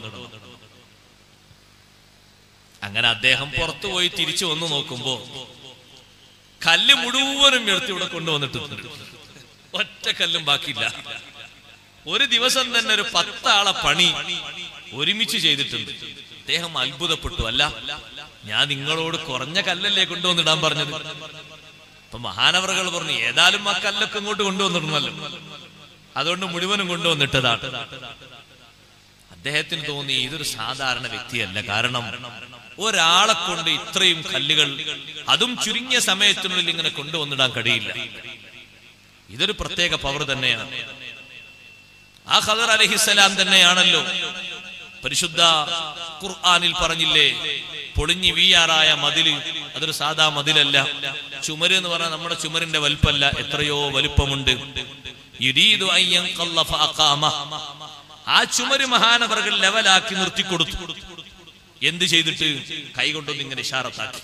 അങ്ങനെ അദ്ദേഹം പുറത്തു പോയി തിരിച്ചു വന്നു നോക്കുമ്പോ കല്ല് മുഴുവനും എടുത്ത് ഇവിടെ കൊണ്ടുവന്നിട്ടുണ്ട് ഒറ്റ കല്ലും ബാക്കിയില്ല ഒരു ദിവസം തന്നെ ഒരു പത്താളെ പണി ഒരുമിച്ച് ചെയ്തിട്ടുണ്ട് അദ്ദേഹം അത്ഭുതപ്പെട്ടു അല്ല ഞാൻ നിങ്ങളോട് കുറഞ്ഞ കല്ലല്ലേ കൊണ്ടുവന്നിടാൻ പറഞ്ഞത് അപ്പൊ മഹാനവറുകൾ പറഞ്ഞു ഏതായാലും ആ കല്ലൊക്കെ ഇങ്ങോട്ട് കൊണ്ടുവന്നിടണമല്ലോ അതുകൊണ്ട് മുഴുവനും കൊണ്ടുവന്നിട്ടതാണ് അദ്ദേഹത്തിന് തോന്നി ഇതൊരു സാധാരണ വ്യക്തിയല്ല കാരണം ഒരാളെ കൊണ്ട് ഇത്രയും കല്ലുകൾ അതും ചുരുങ്ങിയ സമയത്തിനുള്ളിൽ ഇങ്ങനെ കൊണ്ടുവന്നിടാൻ കഴിയില്ല ഇതൊരു പ്രത്യേക പവർ തന്നെയാണ് ആ ഖദർ അലഹിസലാം തന്നെയാണല്ലോ പരിശുദ്ധ ഖുർആനിൽ പറഞ്ഞില്ലേ പൊളിഞ്ഞു വീയാറായ മതില് അതൊരു സാധാ മതിലല്ല ചുമര് എന്ന് പറഞ്ഞാൽ നമ്മുടെ ചുമരിന്റെ വലുപ്പല്ല എത്രയോ വലുപ്പമുണ്ട് യുരീദു അൻ യൻഖല്ല ഫഅഖാമ. ആ ചുമര് മഹാനവറുകൾ ലെവലാക്കി നിർത്തിക്കൊടുത്തു എന്ത് ചെയ്തിട്ട് കൈകൊണ്ടൊന്നും ഇങ്ങനെ ഇഷാറത്താക്കി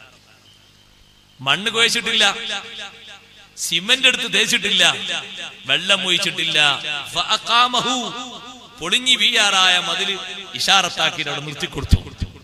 മണ്ണ് കുഴച്ചിട്ടില്ല സിമന്റ് എടുത്ത് തേച്ചിട്ടില്ല വെള്ളം ഒഴിച്ചിട്ടില്ല ഫഅഖാമഹു. പൊളിഞ്ഞു വീയാറായ മതില് ഇഷാറത്താക്കി അവിടെ നിർത്തിക്കൊടുത്തു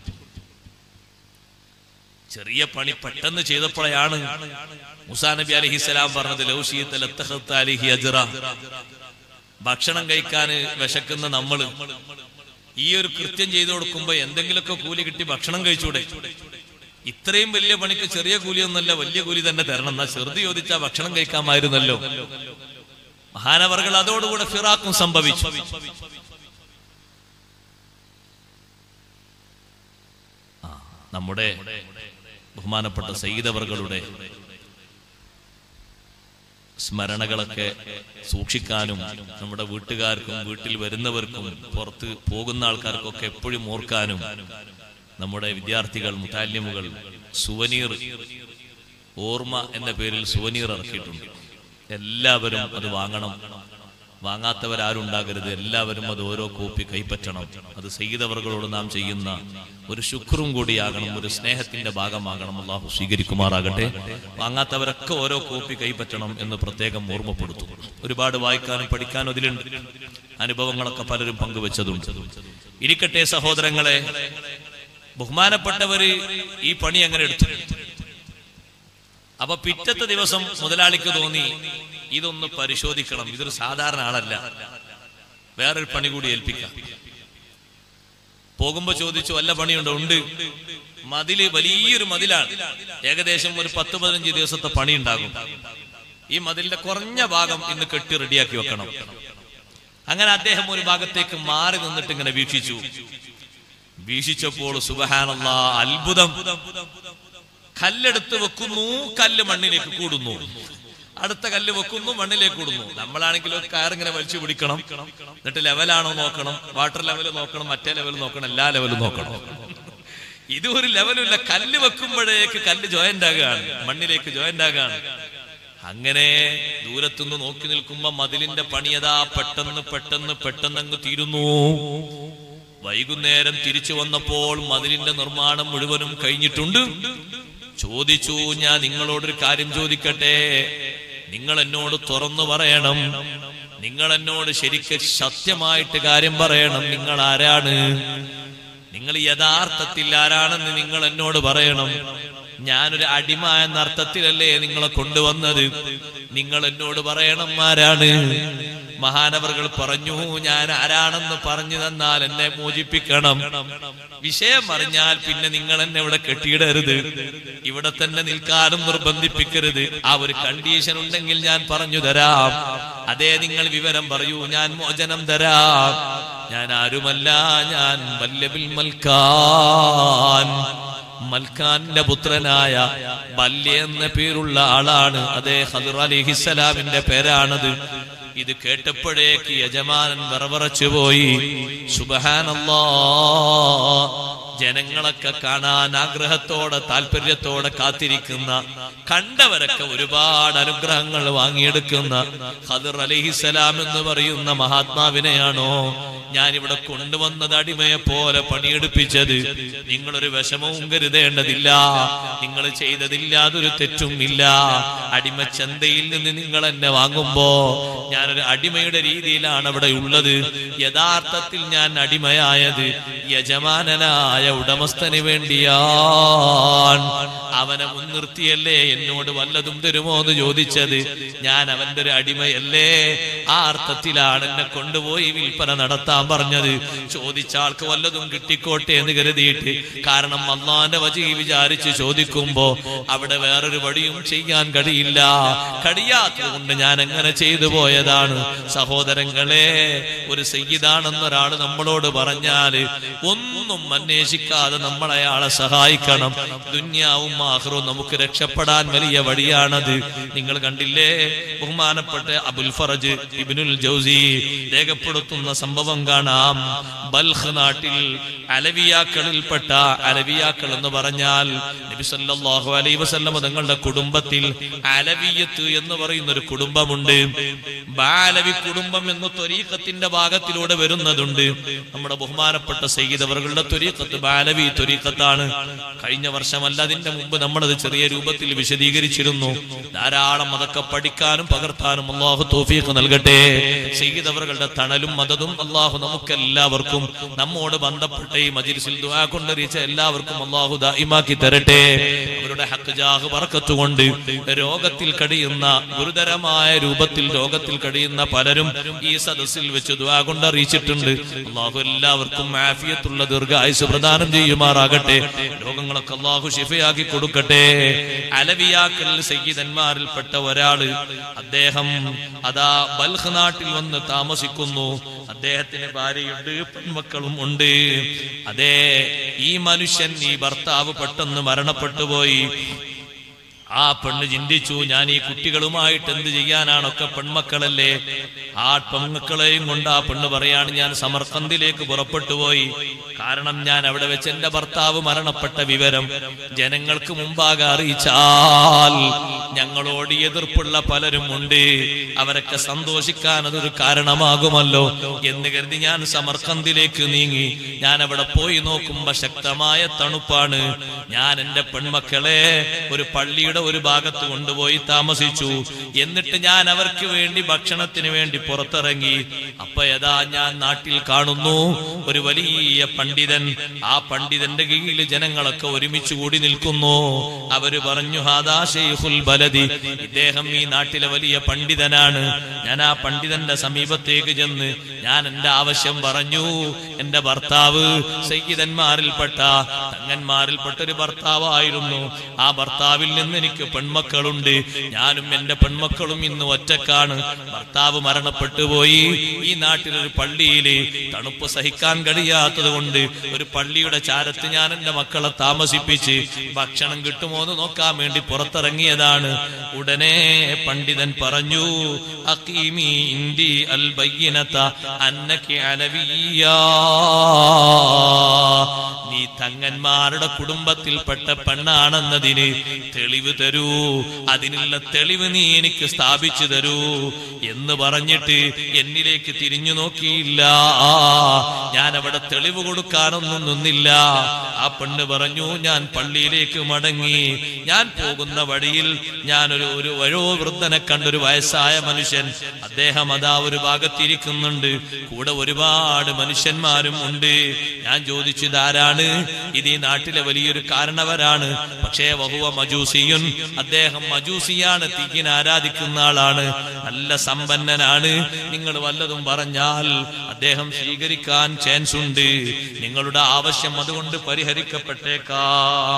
ചെറിയ പണി പെട്ടെന്ന് ചെയ്തപ്പോഴാണ് മുസാ നബി അലഹിസ്സലാം പറഞ്ഞത് ലൗഷിയത്ത് ലത്തഖത്ത് അലിഹി അജ്റ. ഭക്ഷണം കഴിക്കാൻ വിശക്കുന്ന നമ്മള് ഈ ഒരു കൃത്യം ചെയ്തു കൊടുക്കുമ്പോ എന്തെങ്കിലുമൊക്കെ കൂലി കിട്ടി ഭക്ഷണം കഴിച്ചൂടെ ഇത്രയും വലിയ പണിക്ക് ചെറിയ കൂലിയൊന്നല്ല വലിയ കൂലി തന്നെ തരണം എന്നാ ചെറുത് ചോദിച്ചാ ഭക്ഷണം കഴിക്കാമായിരുന്നല്ലോ മഹാനവർകൾ അതോടുകൂടെ ഫിറാക്കും സംഭവിച്ചു ആ, നമ്മുടെ ബഹുമാനപ്പെട്ട സയ്യിദവർകളുടെ സ്മരണകളൊക്കെ സൂക്ഷിക്കാനും നമ്മുടെ വീട്ടുകാർക്കും വീട്ടിൽ വരുന്നവർക്കും പുറത്ത് പോകുന്ന ആൾക്കാർക്കൊക്കെ എപ്പോഴും ഓർക്കാനും നമ്മുടെ വിദ്യാർത്ഥികൾ മുത്താല്യമുകൾ സുവനീർ ഓർമ്മ എന്ന പേരിൽ സുവനീർ ഇറക്കിയിട്ടുണ്ട് എല്ലാവരും അത് വാങ്ങണം വാങ്ങാത്തവരാരുണ്ടാകരുത് എല്ലാവരും അത് ഓരോ കോപ്പി കൈപ്പറ്റണം അത് സയ്യിദവർകളോട് നാം ചെയ്യുന്ന ഒരു ശുക്രും കൂടിയാകണം ഒരു സ്നേഹത്തിന്റെ ഭാഗമാകണം അള്ളാഹു സ്വീകരിക്കുമാറാകട്ടെ വാങ്ങാത്തവരൊക്കെ ഓരോ കോപ്പി കൈപ്പറ്റണം എന്ന് പ്രത്യേകം ഓർമ്മപ്പെടുത്തും ഒരുപാട് വായിക്കാനും പഠിക്കാനും അതിലുണ്ട് അനുഭവങ്ങളൊക്കെ പലരും പങ്കുവെച്ചതുണ്ട് ഇരിക്കട്ടെ സഹോദരങ്ങളെ ബഹുമാനപ്പെട്ടവര് ഈ പണി അങ്ങനെ എടുത്തു അപ്പൊ പിറ്റത്തെ ദിവസം മുതലാളിക്ക് തോന്നി ഇതൊന്ന് പരിശോധിക്കണം ഇതൊരു സാധാരണ ആളല്ല വേറൊരു പണി കൂടി ഏൽപ്പിക്കാം പോകുമ്പോ ചോദിച്ചു വല്ല പണിയുണ്ടോ ഉണ്ട് മതില് വലിയൊരു മതിലാണ് ഏകദേശം ഒരു പത്ത് പതിനഞ്ച് ദിവസത്തെ പണി ഉണ്ടാകും ഈ മതിലിന്റെ കുറഞ്ഞ ഭാഗം ഇന്ന് കെട്ടി റെഡിയാക്കി വെക്കണം അങ്ങനെ അദ്ദേഹം ഒരു ഭാഗത്തേക്ക് മാറി നിന്നിട്ട് ഇങ്ങനെ വീക്ഷിച്ചു വീക്ഷിച്ചപ്പോൾ സുബഹാനല്ല അത്ഭുതം കല്ലെടുത്ത് വെക്കുന്നു കല്ല് മണ്ണിലേക്ക് കൂടുന്നു അടുത്ത കല്ല് വെക്കുന്നു മണ്ണിലേക്ക് കൂടുന്നു നമ്മളാണെങ്കിൽ ഒരു കയറിങ്ങനെ വലിച്ചു പിടിക്കണം എന്നിട്ട് ലെവലാണോ നോക്കണം വാട്ടർ ലെവൽ നോക്കണം മറ്റേ ലെവൽ നോക്കണം എല്ലാ ലെവലും നോക്കണം ഇത് ഒരു ലെവലുമില്ല കല്ല് വെക്കുമ്പോഴേക്ക് കല്ല് ജോയിന്റ് ആകുകയാണ് മണ്ണിലേക്ക് ജോയിന്റ് ആകുകയാണ് അങ്ങനെ ദൂരത്തുനിന്ന് നോക്കി നിൽക്കുമ്പോ മതിലിന്റെ പണിയതാ പെട്ടെന്ന് പെട്ടെന്ന് പെട്ടെന്ന് അങ്ങ് തീരുന്നു വൈകുന്നേരം തിരിച്ചു വന്നപ്പോൾ മതിലിന്റെ നിർമ്മാണം മുഴുവനും കഴിഞ്ഞിട്ടുണ്ട് ചോദിച്ചു ഞാൻ നിങ്ങളോടൊരു കാര്യം ചോദിക്കട്ടെ നിങ്ങൾ എന്നോട് തുറന്നു പറയണം നിങ്ങൾ എന്നോട് ശരിക്ക് സത്യമായിട്ട് കാര്യം പറയണം നിങ്ങൾ ആരാണ് നിങ്ങൾ യഥാർത്ഥത്തിൽ ആരാണെന്ന് നിങ്ങൾ എന്നോട് പറയണം ഞാനൊരു അടിമ എന്ന അർത്ഥത്തിലല്ലേ നിങ്ങളെ കൊണ്ടുവന്നത് നിങ്ങൾ എന്നോട് പറയണം ആരാണ് മഹാനവറുകൾ പറഞ്ഞു ഞാൻ ആരാണെന്ന് പറഞ്ഞു തന്നാൽ എന്നെ മോചിപ്പിക്കണം വിഷയം അറിഞ്ഞാൽ പിന്നെ നിങ്ങൾ എന്നെ ഇവിടെ കെട്ടിയിടരുത് ഇവിടെ തന്നെ നിൽക്കാനും നിർബന്ധിപ്പിക്കരുത് ആ ഒരു കണ്ടീഷൻ ഉണ്ടെങ്കിൽ ഞാൻ പറഞ്ഞു തരാം അതേ നിങ്ങൾ വിവരം പറയൂ ഞാൻ മോചനം തരാം ഞാൻ ആരുമല്ല ഞാൻ വല്ലബിൽ മൽക്കാൻ മൽക്കാന്റെ പുത്രനായ ബല്യ എന്ന പേരുള്ള ആളാണ് അതേ ഹദർ അലിഹിസലാമിന്റെ പേരാണത് ഇത് കേട്ടപ്പോഴേക്ക് യജമാനൻ വിറവിറച്ചു പോയി സുബഹാനല്ലാ ജനങ്ങളൊക്കെ കാണാൻ ആഗ്രഹത്തോടെ താല്പര്യത്തോടെ കാത്തിരിക്കുന്ന കണ്ടവരൊക്കെ ഒരുപാട് അനുഗ്രഹങ്ങൾ വാങ്ങിയെടുക്കുന്ന ഹദർ അലിഹിസലാം എന്ന് പറയുന്ന മഹാത്മാവിനെയാണോ ഞാൻ ഇവിടെ കൊണ്ടുവന്നത് അടിമയെ പോലെ പണിയെടുപ്പിച്ചത് നിങ്ങളൊരു വിഷമവും കരുതേണ്ടതില്ല നിങ്ങൾ ചെയ്തതില്ല അതൊരു തെറ്റും ഇല്ല അടിമച്ചന്തയിൽ നിന്ന് നിങ്ങൾ എന്നെ വാങ്ങുമ്പോ ഞാനൊരു അടിമയുടെ രീതിയിലാണ് അവിടെ ഉള്ളത് യഥാർത്ഥത്തിൽ ഞാൻ അടിമയായത് യജമാനനായ ഉടമസ്ഥന് വേണ്ടിയാണ് അവനെ മുൻനിർത്തിയല്ലേ എന്നോട് വല്ലതും തരുമോ എന്ന് ചോദിച്ചത് ഞാൻ അവന്റെ ഒരു അടിമയല്ലേ ആ അർത്ഥത്തിലാണ് എന്നെ കൊണ്ടുപോയി വിൽപ്പന നടത്താൻ പറഞ്ഞത് ചോദിച്ച ആൾക്ക് വല്ലതും കിട്ടിക്കോട്ടെ എന്ന് കരുതിയിട്ട് കാരണം അള്ളാന്റെ വജി വിചാരിച്ച് ചോദിക്കുമ്പോ അവിടെ വേറൊരു വഴിയും ചെയ്യാൻ കഴിയില്ല കഴിയാത്തത് കൊണ്ട് ഞാൻ എങ്ങനെ ചെയ്തു പോയതാണ് സഹോദരങ്ങളെ ഒരു സയ്യിദാണെന്നൊരാൾ നമ്മളോട് പറഞ്ഞാല് ഒന്നും അന്വേഷിക്കാതെ നമ്മൾ അയാളെ സഹായിക്കണം ദുന്യാവും ആഹ്റവും നമുക്ക് രക്ഷപ്പെടാൻ വലിയ വഴിയാണത് നിങ്ങൾ കണ്ടില്ലേ ബഹുമാനപ്പെട്ട അബുൽ ഫറജ് ഇബിനുൽ ജൗസി രേഖപ്പെടുത്തുന്ന സംഭവം കാണാം ബൽഹ് നാട്ടിൽ അലവിയാക്കളിൽപ്പെട്ട അലവിയാക്കൾ എന്ന് പറഞ്ഞാൽ നബി സല്ലല്ലാഹു അലൈഹി വസല്ലം തങ്ങളുടെ കുടുംബത്തിൽ അലവിയത്ത് എന്ന് പറയുന്ന ഒരു കുടുംബമുണ്ട് ബാലവി കുടുംബം എന്ന ത്വരീഖത്തിന്റെ ഭാഗത്തിലൂടെ വരുന്നതുണ്ട് നമ്മുടെ ബഹുമാനപ്പെട്ട സയ്യിദ് അവர்களுടെ ത്വരീഖത്ത് ബാലവി ത്വരീഖത്താണ് കഴിഞ്ഞ വർഷമല്ല അതിന്റെ മുമ്പ് നമ്മളത് ചെറിയ രൂപത്തിൽ വിശദീകരിച്ചിരുന്നു ധാരാളം അതൊക്കെ പഠിക്കാനും പകർത്താനും അള്ളാഹു തോഫീഖ് നൽകട്ടെ സയ്യിദ് അവர்களுടെ തണലും മതതും അള്ളാഹു നമുക്കെല്ലാവർക്കും നമ്മോട് ബന്ധപ്പെട്ട ഈ മജിൽസിൽ ദുആ കൊണ്ടറിയിച്ച എല്ലാവർക്കും അള്ളാഹു ദായിമാക്കി തരട്ടെ അവരുടെ ഹക്ക് ജാഹ് ബർക്കത്ത് കൊണ്ട് രോഗത്തിൽ കഴിയുന്ന ഗുരുതരമായ രൂപത്തിൽ രോഗത്തിൽ കഴിയുന്ന പലരും ഈ സദസ്സിൽ വെച്ച് ദുആ കൊണ്ട് അറിയിച്ചിട്ടുണ്ട് അള്ളാഹു എല്ലാവർക്കും ആഫിയത്തുള്ള ദീർഘായുസ് പ്രദാനം ചെയ്യുമാറാകട്ടെ രോഗങ്ങളൊക്കെ അള്ളാഹു ഷിഫയാക്കി കൊടുക്കട്ടെ അലവിയാക്കൽ സയ്യിദന്മാരിൽപ്പെട്ട ഒരാള് അദ്ദേഹം അതാ ബൽഹ് നാട്ടിൽ വന്ന് താമസിക്കുന്നു അദ്ദേഹത്തിന് ഭാര്യയുണ്ട് പെൺമക്കളും ഉണ്ട് അതെ ഈ മനുഷ്യൻ ഈ ഭർത്താവ് പെട്ടെന്ന് മരണപ്പെട്ടു പോയി ആ പെണ്ണ് ചിന്തിച്ചു ഞാൻ ഈ കുട്ടികളുമായിട്ട് എന്ത് ചെയ്യാനാണൊക്കെ പെൺമക്കളല്ലേ ആ പെൺമക്കളെയും കൊണ്ട് ആ പെണ്ണ് പറയാണ് ഞാൻ സമർക്കന്തിലേക്ക് പുറപ്പെട്ടു പോയി കാരണം ഞാൻ അവിടെ വെച്ച് എന്റെ ഭർത്താവ് മരണപ്പെട്ട വിവരം ജനങ്ങൾക്ക് മുമ്പാകെ അറിയിച്ചാൽ ഞങ്ങളോട് എതിർപ്പുള്ള പലരും ഉണ്ട് അവരൊക്കെ സന്തോഷിക്കാൻ അതൊരു കാരണമാകുമല്ലോ എന്ന് കരുതി ഞാൻ സമർക്കന്തിലേക്ക് നീങ്ങി ഞാൻ അവിടെ പോയി നോക്കുമ്പോ ശക്തമായ തണുപ്പാണ് ഞാൻ എന്റെ പെൺമക്കളെ ഒരു പള്ളിയുടെ ഒരു ഭാഗത്ത് കൊണ്ടുപോയി താമസിച്ചു എന്നിട്ട് ഞാൻ അവർക്ക് വേണ്ടി ഭക്ഷണത്തിന് വേണ്ടി പുറത്തിറങ്ങി അപ്പൊ യഥാ ഞാൻ നാട്ടിൽ കാണുന്നു ഒരു വലിയ പണ്ഡിതൻ ആ പണ്ഡിതന്റെ കീഴിൽ ജനങ്ങളൊക്കെ ഒരുമിച്ച് കൂടി നിൽക്കുന്നു അവര് പറഞ്ഞു ഹാദാ ഷെയ്ഖുൽ ബലദി ഇദ്ദേഹം ഈ നാട്ടിലെ വലിയ പണ്ഡിതനാണ് ഞാൻ ആ പണ്ഡിതന്റെ സമീപത്തേക്ക് ചെന്ന് ഞാൻ എന്റെ ആവശ്യം പറഞ്ഞു എന്റെ ഭർത്താവ് സയ്യിദന്മാരിൽപ്പെട്ട തങ്ങന്മാരിൽപ്പെട്ട ഒരു ഭർത്താവായിരുന്നു ആ ഭർത്താവിൽ നിന്ന് എനിക്ക് പെൺമക്കളുണ്ട് ഞാനും എന്റെ പെൺമക്കളും ഇന്ന് ഒറ്റക്കാണ് ഭർത്താവ് മരണപ്പെട്ടു പോയി ഈ നാട്ടിൽ ഒരു പള്ളിയില് തണുപ്പ് സഹിക്കാൻ കഴിയാത്തത് കൊണ്ട് ഒരു പള്ളിയുടെ ചാരത്ത് ഞാൻ എന്റെ മക്കളെ താമസിപ്പിച്ച് ഭക്ഷണം കിട്ടുമോ എന്ന് നോക്കാൻ വേണ്ടി പുറത്തിറങ്ങിയതാണ് ഉടനെ പണ്ഡിതൻ പറഞ്ഞു അക്കീമി ഇന്ത്യ അൽ ബയ്യനത്ത അന്നക്ക് അലവിയാ നീ തങ്ങന്മാരുടെ കുടുംബത്തിൽപ്പെട്ട പെണ്ണാണെന്നതിന് തെളിവ് തരൂ അതിനുള്ള തെളിവ് നീ എനിക്ക് സ്ഥാപിച്ചു തരൂ എന്ന് പറഞ്ഞിട്ട് എന്നിലേക്ക് തിരിഞ്ഞു നോക്കിയില്ല ഞാൻ അവിടെ തെളിവ് കൊടുക്കാനൊന്നും നിന്നില്ല ആ പെണ്ണ് പറഞ്ഞു ഞാൻ പള്ളിയിലേക്ക് മടങ്ങി ഞാൻ പോകുന്ന വഴിയിൽ ഞാൻ ഒരു ഒരു വയോവൃദ്ധനെ കണ്ടൊരു വയസ്സായ മനുഷ്യൻ അദ്ദേഹം അതാ ഒരു ഭാഗത്തിരിക്കുന്നുണ്ട് കൂടെ ഒരുപാട് മനുഷ്യന്മാരും ഉണ്ട് ഞാൻ ചോദിച്ചു ഇതാരാണ് ഇത് ഈ നാട്ടിലെ വലിയൊരു കാരണവരാണ് പക്ഷേ വഹുവ മജൂസിയുൻ അദ്ദേഹം മജൂസിയാണ് തീക്കിനെ ആരാധിക്കുന്ന ആളാണ് നല്ല സമ്പന്നനാണ് നിങ്ങൾ വല്ലതും പറഞ്ഞാൽ അദ്ദേഹം സ്വീകരിക്കാൻ ചാൻസ് ഉണ്ട് നിങ്ങളുടെ ആവശ്യം അതുകൊണ്ട് പരിഹരിക്കപ്പെട്ടേക്കാം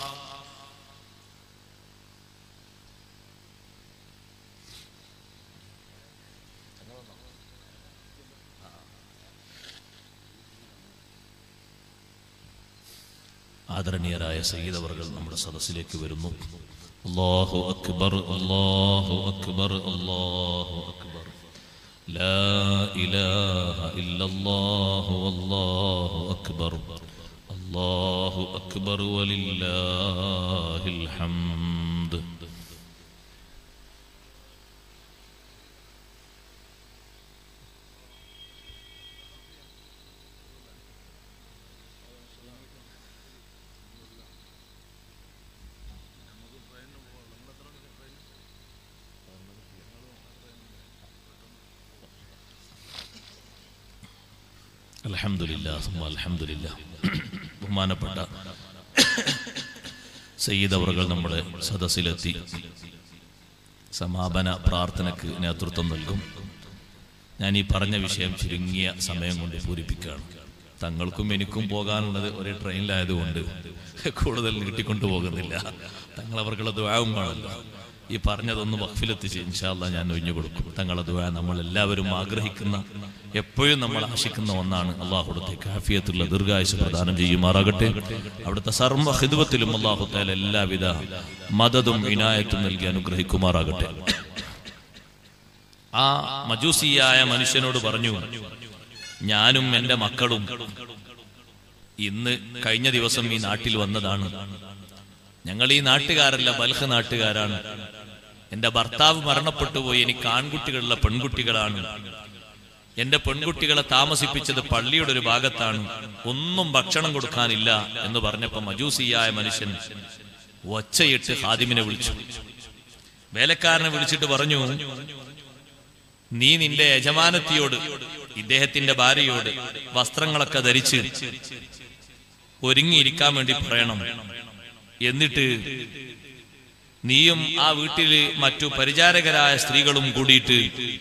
ആദരണീയരായ സയ്യിദവർകൾ നമ്മുടെ സദസ്സിലേക്ക് വരുന്നു അല്ലാഹു അക്ബർ അല്ലാഹു അക്ബർ അല്ലാഹു അക്ബർ لا إله إلا الله والله أكبر الله أكبر ولله الحمد അൽഹംദുലില്ല അൽഹംദുലില്ല ബഹുമാനപ്പെട്ട സയ്യിദ് അവറുകൾ നമ്മുടെ സദസ്സിലെത്തി സമാപന പ്രാർത്ഥനയ്ക്ക് നേതൃത്വം നൽകും ഞാൻ ഈ പറഞ്ഞ വിഷയം ചുരുങ്ങിയ സമയം കൊണ്ട് പൂരിപ്പിക്കുകയാണ് തങ്ങൾക്കും എനിക്കും പോകാനുള്ളത് ഒരേ ട്രെയിനിലായതുകൊണ്ട് കൂടുതൽ നീട്ടിക്കൊണ്ടു പോകുന്നില്ല തങ്ങൾ അവർക്കുള്ള ദ്വാവും കാണല്ലോ ഈ പറഞ്ഞതൊന്ന് വഖഫിലെത്തിച്ച് ഇൻഷാല്ല ഞാൻ ഒഴിഞ്ഞു കൊടുക്കും തങ്ങളെ ദ്വാ നമ്മൾ എല്ലാവരും ആഗ്രഹിക്കുന്ന എപ്പോഴും നമ്മൾ ആശിക്കുന്ന ഒന്നാണ് അള്ളാഹുടത്തെ കാഫിയത്തുള്ള ദീർഘായുസ് പ്രദാനം ചെയ്യുമാറാകട്ടെ അവിടുത്തെ സർമ്മ ഹിദ്വത്തിലും അള്ളാഹു താല എല്ലാവിധ മദതും ഇനായത്തും നൽകി അനുഗ്രഹിക്കുമാറാകട്ടെ ആ മജൂസിയായ മനുഷ്യനോട് പറഞ്ഞു ഞാനും എന്റെ മക്കളും ഇന്ന് കഴിഞ്ഞ ദിവസം ഈ നാട്ടിൽ വന്നതാണ് ഞങ്ങൾ ഈ നാട്ടുകാരല്ല ബൽഹ് നാട്ടുകാരാണ് എന്റെ ഭർത്താവ് മരണപ്പെട്ടു പോയി എനിക്ക് ആൺകുട്ടികളുള്ള പെൺകുട്ടികളാണ് എന്റെ പെൺകുട്ടികളെ താമസിപ്പിച്ചത് പള്ളിയുടെ ഒരു ഭാഗത്താണ് ഒന്നും ഭക്ഷണം കൊടുക്കാനില്ല എന്ന് പറഞ്ഞപ്പോ മജൂസിയായ മനുഷ്യൻ ഒച്ചയിട്ട് ഹാദിമിനെ വിളിച്ചു വേലക്കാരനെ വിളിച്ചിട്ട് പറഞ്ഞു നീ നിന്റെ യജമാനത്തിയോട് ഇദ്ദേഹത്തിന്റെ ഭാര്യയോട് വസ്ത്രങ്ങളൊക്കെ ധരിച്ച് ഒരുങ്ങിയിരിക്കാൻ വേണ്ടി പറയണം എന്നിട്ട് നീയും ആ വീട്ടില് മറ്റു പരിചാരകരായ സ്ത്രീകളും കൂടിയിട്ട്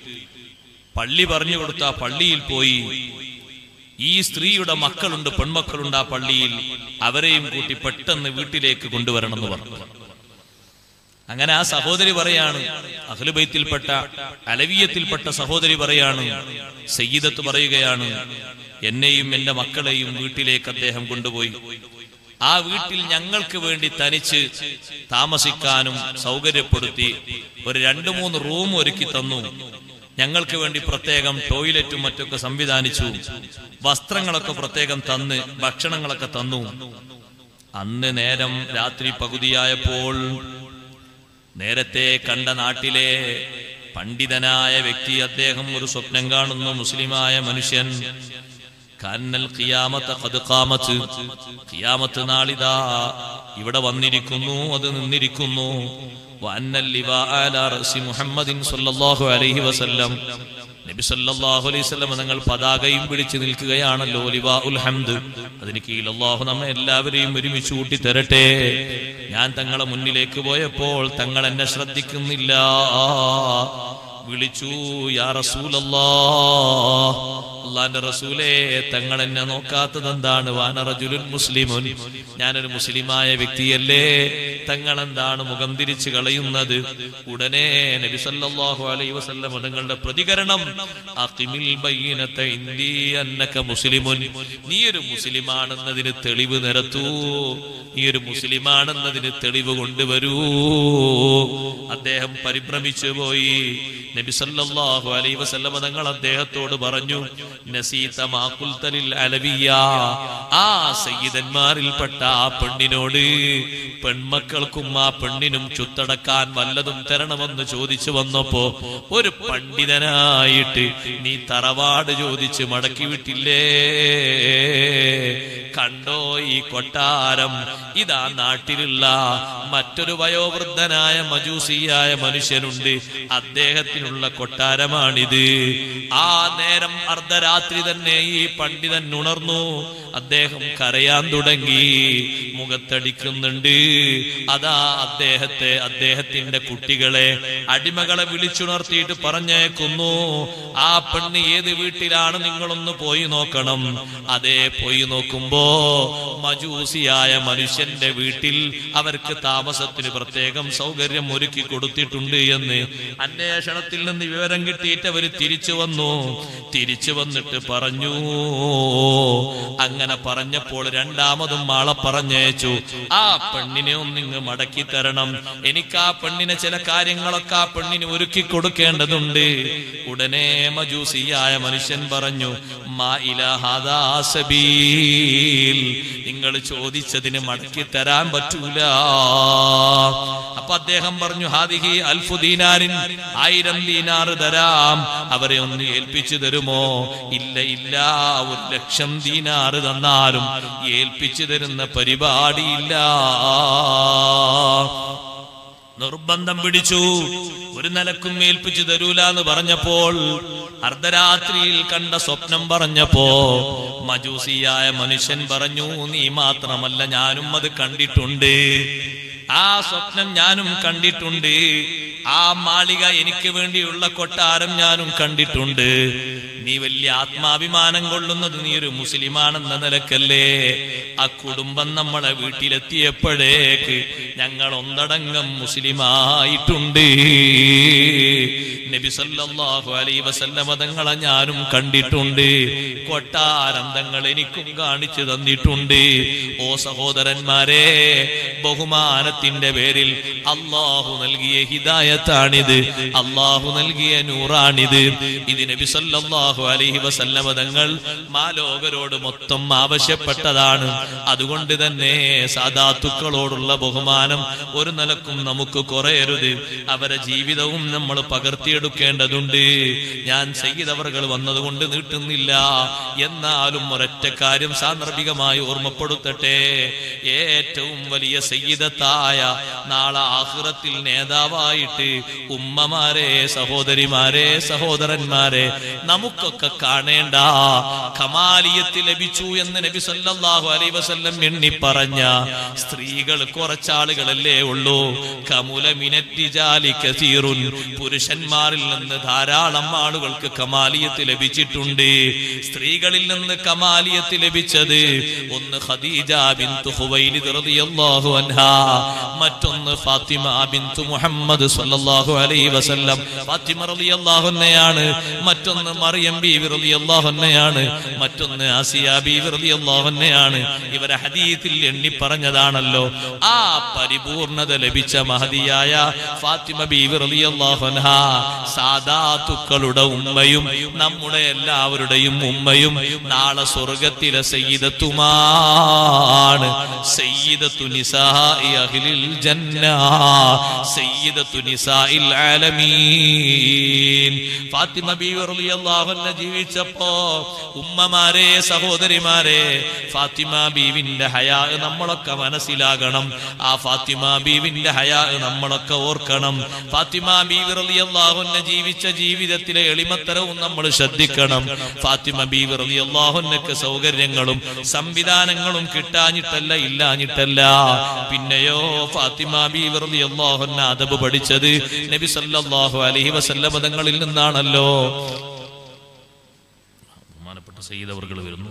പള്ളി പറഞ്ഞു കൊടുത്ത ആ പള്ളിയിൽ പോയി ഈ സ്ത്രീയുടെ മക്കളുണ്ട് പെൺമക്കളുണ്ട് ആ പള്ളിയിൽ അവരെയും കൂട്ടി പെട്ടെന്ന് വീട്ടിലേക്ക് കൊണ്ടുവരണമെന്ന് പറഞ്ഞു അങ്ങനെ ആ സഹോദരി പറയാണ് അഖിലുബൈത്തിൽപ്പെട്ട അലവീയത്തിൽപ്പെട്ട സഹോദരി പറയാണ് സയ്യിദത്ത് പറയുകയാണ് എന്നെയും എന്റെ മക്കളെയും വീട്ടിലേക്ക് അദ്ദേഹം കൊണ്ടുപോയി ആ വീട്ടിൽ ഞങ്ങൾക്ക് വേണ്ടി തനിച്ച് താമസിക്കാനും സൗകര്യപ്പെടുത്തി ഒരു രണ്ടു മൂന്ന് റൂം ഒരുക്കി തന്നു ഞങ്ങൾക്ക് വേണ്ടി പ്രത്യേകം ടോയ്ലറ്റും മറ്റൊക്കെ സംവിധാനിച്ചു വസ്ത്രങ്ങളൊക്കെ പ്രത്യേകം തന്ന് ഭക്ഷണങ്ങളൊക്കെ തന്നു അന്ന് നേരം രാത്രി പകുതിയായപ്പോൾ നേരത്തെ കണ്ട നാട്ടിലെ പണ്ഡിതനായ വ്യക്തി അദ്ദേഹം ഒരു സ്വപ്നം കാണുന്നു മുസ്ലിമായ മനുഷ്യൻ കന്നൽ ഖിയാമത്ത് ഖദ് ഖാമത്ത് ഖിയാമത്ത് നാളിതാ ഇവിടെ വന്നിരിക്കുന്നു അത് നിന്നിരിക്കുന്നു വഅന്നൽ ലിവാ അലാ റഅസി മുഹമ്മദിൻ സ്വല്ലല്ലാഹു അലൈഹി വസല്ലം നബി സല്ലല്ലാഹു അലൈഹി വസല്ലം തങ്ങൾ പതാകയും പിടിച്ച് നിൽക്കുകയാണല്ലോ ലിവാ ഉൽ ഹംദ് അതിന് കീഴിൽ അല്ലാഹു നമ്മെ എല്ലാവരെയും ഒരുമിച്ച് കൂട്ടി തരട്ടെ ഞാൻ തങ്ങളെ മുന്നിലേക്ക് പോയപ്പോൾ തങ്ങൾ എന്നെ ശ്രദ്ധിക്കുന്നില്ല വിളിച്ചു യാ റസൂലല്ലാ അള്ളാന്റെ റസൂലേ തങ്ങൾ എന്നെ നോക്കാത്തത് എന്താണ് വാനറജുലുൻ മുസ്ലിമുൻ ഞാനൊരു മുസ്ലിമായ വ്യക്തിയല്ലേ തങ്ങൾ എന്താണ് മുഖം തിരിച്ചു കളയുന്നത് ഉടനെ നബി സല്ലല്ലാഹു അലൈഹി വസല്ലം തങ്ങളുടെ പ്രതികരണം അഖിമിൽ ബയ്യിനത ഇന്ദി അന്നക മുസ്ലിമുൻ നീ ഒരു മുസ്ലിമാണെന്നതിന് തെളിവ് നിരത്തൂ നീ ഒരു മുസ്ലിമാണെന്നതിന് തെളിവ് കൊണ്ടുവരൂ അദ്ദേഹം പരിഭ്രമിച്ചു പോയി നബി സല്ലല്ലാഹു അലൈഹി വസല്ലമ തങ്ങൾ അദ്ദേഹത്തോട് പറഞ്ഞു നസീത മാ ഖുൽതലിൽ അലവിയ ആ സയ്യിദന്മാരിൽപ്പെട്ട ആ പെണ്ണിനോട് പെൺമക്കൾക്കും ആ പെണ്ണിനും ചുത്തടക്കാൻ വല്ലതും തരണമെന്ന് ചോദിച്ചു വന്നപ്പോ ഒരു പണ്ഡിതനായിട്ട് നീ തറവാട് ചോദിച്ച് മടക്കി വിട്ടില്ലേ കണ്ടോ ഈ കൊട്ടാരം ഇതാ നാട്ടിലുള്ള മറ്റൊരു വയോവൃദ്ധനായ മജൂസിയായ മനുഷ്യനുണ്ട് അദ്ദേഹത്തിനുള്ള കൊട്ടാരമാണിത് ആ നേരം അർദ്ധരാത്രി തന്നെ ഈ പണ്ഡിതൻ ഉണർന്നു അദ്ദേഹം കരയാൻ തുടങ്ങി മുഖത്തടിക്കുന്നുണ്ട് അതാ അദ്ദേഹത്തെ അദ്ദേഹത്തിന്റെ കുട്ടികളെ അടിമകളെ വിളിച്ചുണർത്തിയിട്ട് പറഞ്ഞേക്കുന്നു ആ പെണ്ണ് ഏത് വീട്ടിലാണ് നിങ്ങളൊന്ന് പോയി നോക്കണം അതേ പോയി നോക്കുമ്പോ മജൂസിയായ മനുഷ്യന്റെ വീട്ടിൽ അവർക്ക് താമസത്തിന് പ്രത്യേകം സൗകര്യം ഒരുക്കി കൊടുത്തിട്ടുണ്ട് എന്ന് അന്വേഷണത്തിൽ നിന്ന് വിവരം കിട്ടിയിട്ട് അവര് തിരിച്ചു വന്നു തിരിച്ചു വന്നിട്ട് പറഞ്ഞു അങ്ങനെ പറഞ്ഞപ്പോൾ രണ്ടാമതും ആളെ പറഞ്ഞയച്ചു ആ പെണ്ണിനെ ഒന്നിങ്ങ് മടക്കി തരണം എനിക്ക് ആ പെണ്ണിനെ ചില കാര്യങ്ങളൊക്കെ ആ പെണ്ണിന് ഒരുക്കി കൊടുക്കേണ്ടതുണ്ട് ഉടനെ മജൂസിയായ മനുഷ്യൻ പറഞ്ഞു മാ ഇലഹാദാ സബീൽ നിങ്ങൾ ചോദിച്ചതിന് മടക്കി തരാൻ പറ്റൂല അപ്പൊ അദ്ദേഹം പറഞ്ഞു ഹാദിഹി അൽഫു ദീനാരിൻ ആയിരം ദീനാറ് തരാം അവരെ ഒന്ന് ഏൽപ്പിച്ചു തരുമോ ഇല്ല ഇല്ല ഒരു ലക്ഷം ദീനാറ് തന്നാലും ഏൽപ്പിച്ചു തരുന്ന പരിപാടിയില്ല നിർബന്ധം പിടിച്ചു ഒരു നിലക്കും ഏൽപ്പിച്ചു തരൂല എന്ന് പറഞ്ഞപ്പോൾ അർദ്ധരാത്രിയിൽ കണ്ട സ്വപ്നം പറഞ്ഞപ്പോ മജൂസിയായ മനുഷ്യൻ പറഞ്ഞു നീ മാത്രമല്ല ഞാനും അത് കണ്ടിട്ടുണ്ട് ആ സ്വപ്നം ഞാനും കണ്ടിട്ടുണ്ട് ആ മാളിക എനിക്ക് വേണ്ടിയുള്ള കൊട്ടാരം ഞാനും കണ്ടിട്ടുണ്ട് നീ വലിയ ആത്മാഭിമാനം കൊള്ളുന്നത് നീ ഒരു മുസ്ലിമാണെന്ന നിലക്കല്ലേ ആ കുടുംബം നമ്മളെ വീട്ടിലെത്തിയപ്പോഴേക്ക് ഞങ്ങൾ ഒന്നടങ്കം മുസ്ലിമായിട്ടുണ്ട് നബി സല്ലല്ലാഹു അലൈഹി വസല്ലമ തങ്ങളെ ഞാനും കണ്ടിട്ടുണ്ട് കൊട്ടാരം തങ്ങൾ എനിക്കും കാണിച്ചു തന്നിട്ടുണ്ട് ഓ സഹോദരന്മാരെ ബഹുമാനത്തിന്റെ പേരിൽ അള്ളാഹു നൽകിയ ഹിദായത്താണിത് അള്ളാഹു നൽകിയ നൂറാണിത് ഇത് നബി സല്ലല്ലാഹു അലൈഹി വസല്ലമ തങ്ങൾ മാലോകരോട് മൊത്തം ആവശ്യപ്പെട്ടതാണ് അതുകൊണ്ട് തന്നെ സാധാത്തുക്കളോടുള്ള ബഹുമാനം ഒരു നിലക്കും നമുക്ക് കുറയരുത് അവരെ ജീവിതവും നമ്മൾ പകർത്തിയെടുക്കേണ്ടതുണ്ട് ഞാൻ ചെയ്തവറുകൾ വന്നതുകൊണ്ട് നീട്ടുന്നില്ല എന്നാലും ഒരൊറ്റ കാര്യം സാന്ദർഭികമായി ഓർമ്മപ്പെടുത്തട്ടെ ഏറ്റവും വലിയ സയ്യിദത്തായ നാളെ ആഹ്റത്തിൽ നേതാവായിട്ട് ഉമ്മമാരെ സഹോദരിമാരെ സഹോദരന്മാരെ നമുക്കൊക്കെ കാണേണ്ട കമാലിയത്ത് ലഭിച്ചു എന്ന് നബി സല്ലല്ലാഹു അലൈഹി വസല്ലം എണ്ണി പറഞ്ഞ സ്ത്രീകൾ കുറച്ചാളുകളല്ലേ ഉള്ളൂ കമുല മിനറ്റിജാലി കസീറുൻ പുരുഷന്മാരിൽ നിന്ന് ധാരാളം ആളുകൾക്ക് കമാലിയത്ത് ലഭിച്ചിട്ടുണ്ട് സ്ത്രീകളിൽ നിന്ന് കമാലിയത്ത് ലഭിച്ചത് ഒന്ന് ഖദീജ ബിന്തു ഖുവൈലിദ് റളിയല്ലാഹു അൻഹാ മറ്റൊന്ന് ഫാത്തിമ ബിന്തു മുഹമ്മദ് സ്വല്ലല്ലാഹു അലൈഹി വസല്ലം ഫാത്തിമ റളിയല്ലാഹു അൻഹയാണ് മറ്റൊന്ന് മറിയം ബീവി റളിയല്ലാഹു അൻഹയാണ് മറ്റൊന്ന് ആസിയ ബീവി റളിയല്ലാഹു അൻഹയാണ് ഇവരെ ഹദീസിൽ എണ്ണി പറഞ്ഞതാണല്ലോ ആ പരിപൂർണത ലഭിച്ച മഹതിയായ ഫാത്തിമ ബീവി റളിയല്ലാഹു അൻഹ സാദാത്തുക്കളുടെ ഉമ്മയും നമ്മുടെ എല്ലാവരുടെയും ഉമ്മയും നാളെ സ്വർഗത്തിലെ സയ്യിദത്തുമാണ് സയ്യിദത്തു നിസാഇ അഹ്ലിൽ ജന്ന സയ്യിദത്തു നിസാഇൽ ആലമീൻ ഫാത്തിമ ബീവി റളിയല്ലാഹു അൻഹ ജീവിച്ചപ്പോ ഉമ്മമാരെ സഹോദരിമാരെ ഫാത്തിമ ബീവിന്റെ ഹയാ നമ്മളൊക്കെ മനസ്സിലാകണം ആ ഫാത്തിമ ബീവിന്റെ ഹയാ നമ്മളൊക്കെ ഓർക്കണം ഫാത്തിമ ബീവി റളിയല്ലാഹു അൻഹ ജീവിച്ച ജീവിതത്തിലെ എളിമത്തരവും നമ്മൾ ശ്രദ്ധിക്കണം ഫാത്തിമ ബീവി റളിയല്ലാഹു അൻഹക്ക് സൗകര്യങ്ങളും സംവിധാനങ്ങളും കിട്ടാഞ്ഞിട്ടല്ല ഇല്ലാഞ്ഞിട്ടല്ല പിന്നെയോ ഫാത്തിമ ബീവി റളിയല്ലാഹു അൻഹ അദബ് പഠിച്ചത് നബി സല്ലല്ലാഹു അലൈഹി വസല്ലം തങ്ങളിൽ നിന്നാണല്ലോ ബഹുമാനപ്പെട്ട സയ്യിദ് അവർകൾ വരുന്നു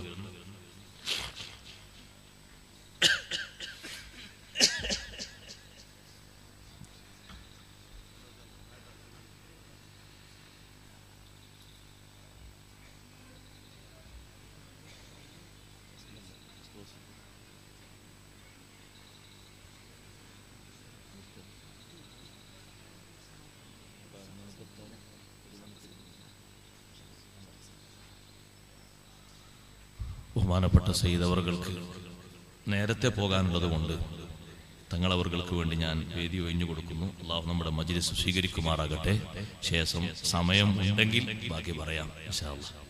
ബഹുമാനപ്പെട്ട സയ്യിദ് അവറുകൾക്ക് നേരത്തെ പോകാനുള്ളത് കൊണ്ട് തങ്ങളവർക്ക് വേണ്ടി ഞാൻ വേദി ഒഴിഞ്ഞു കൊടുക്കുന്നു അള്ളാഹു നമ്മുടെ മജ്ലിസ് സ്വീകരിക്കുമാറാകട്ടെ ശേഷം സമയം ഉണ്ടെങ്കിൽ ബാക്കി പറയാം ഇൻഷാ അല്ലാ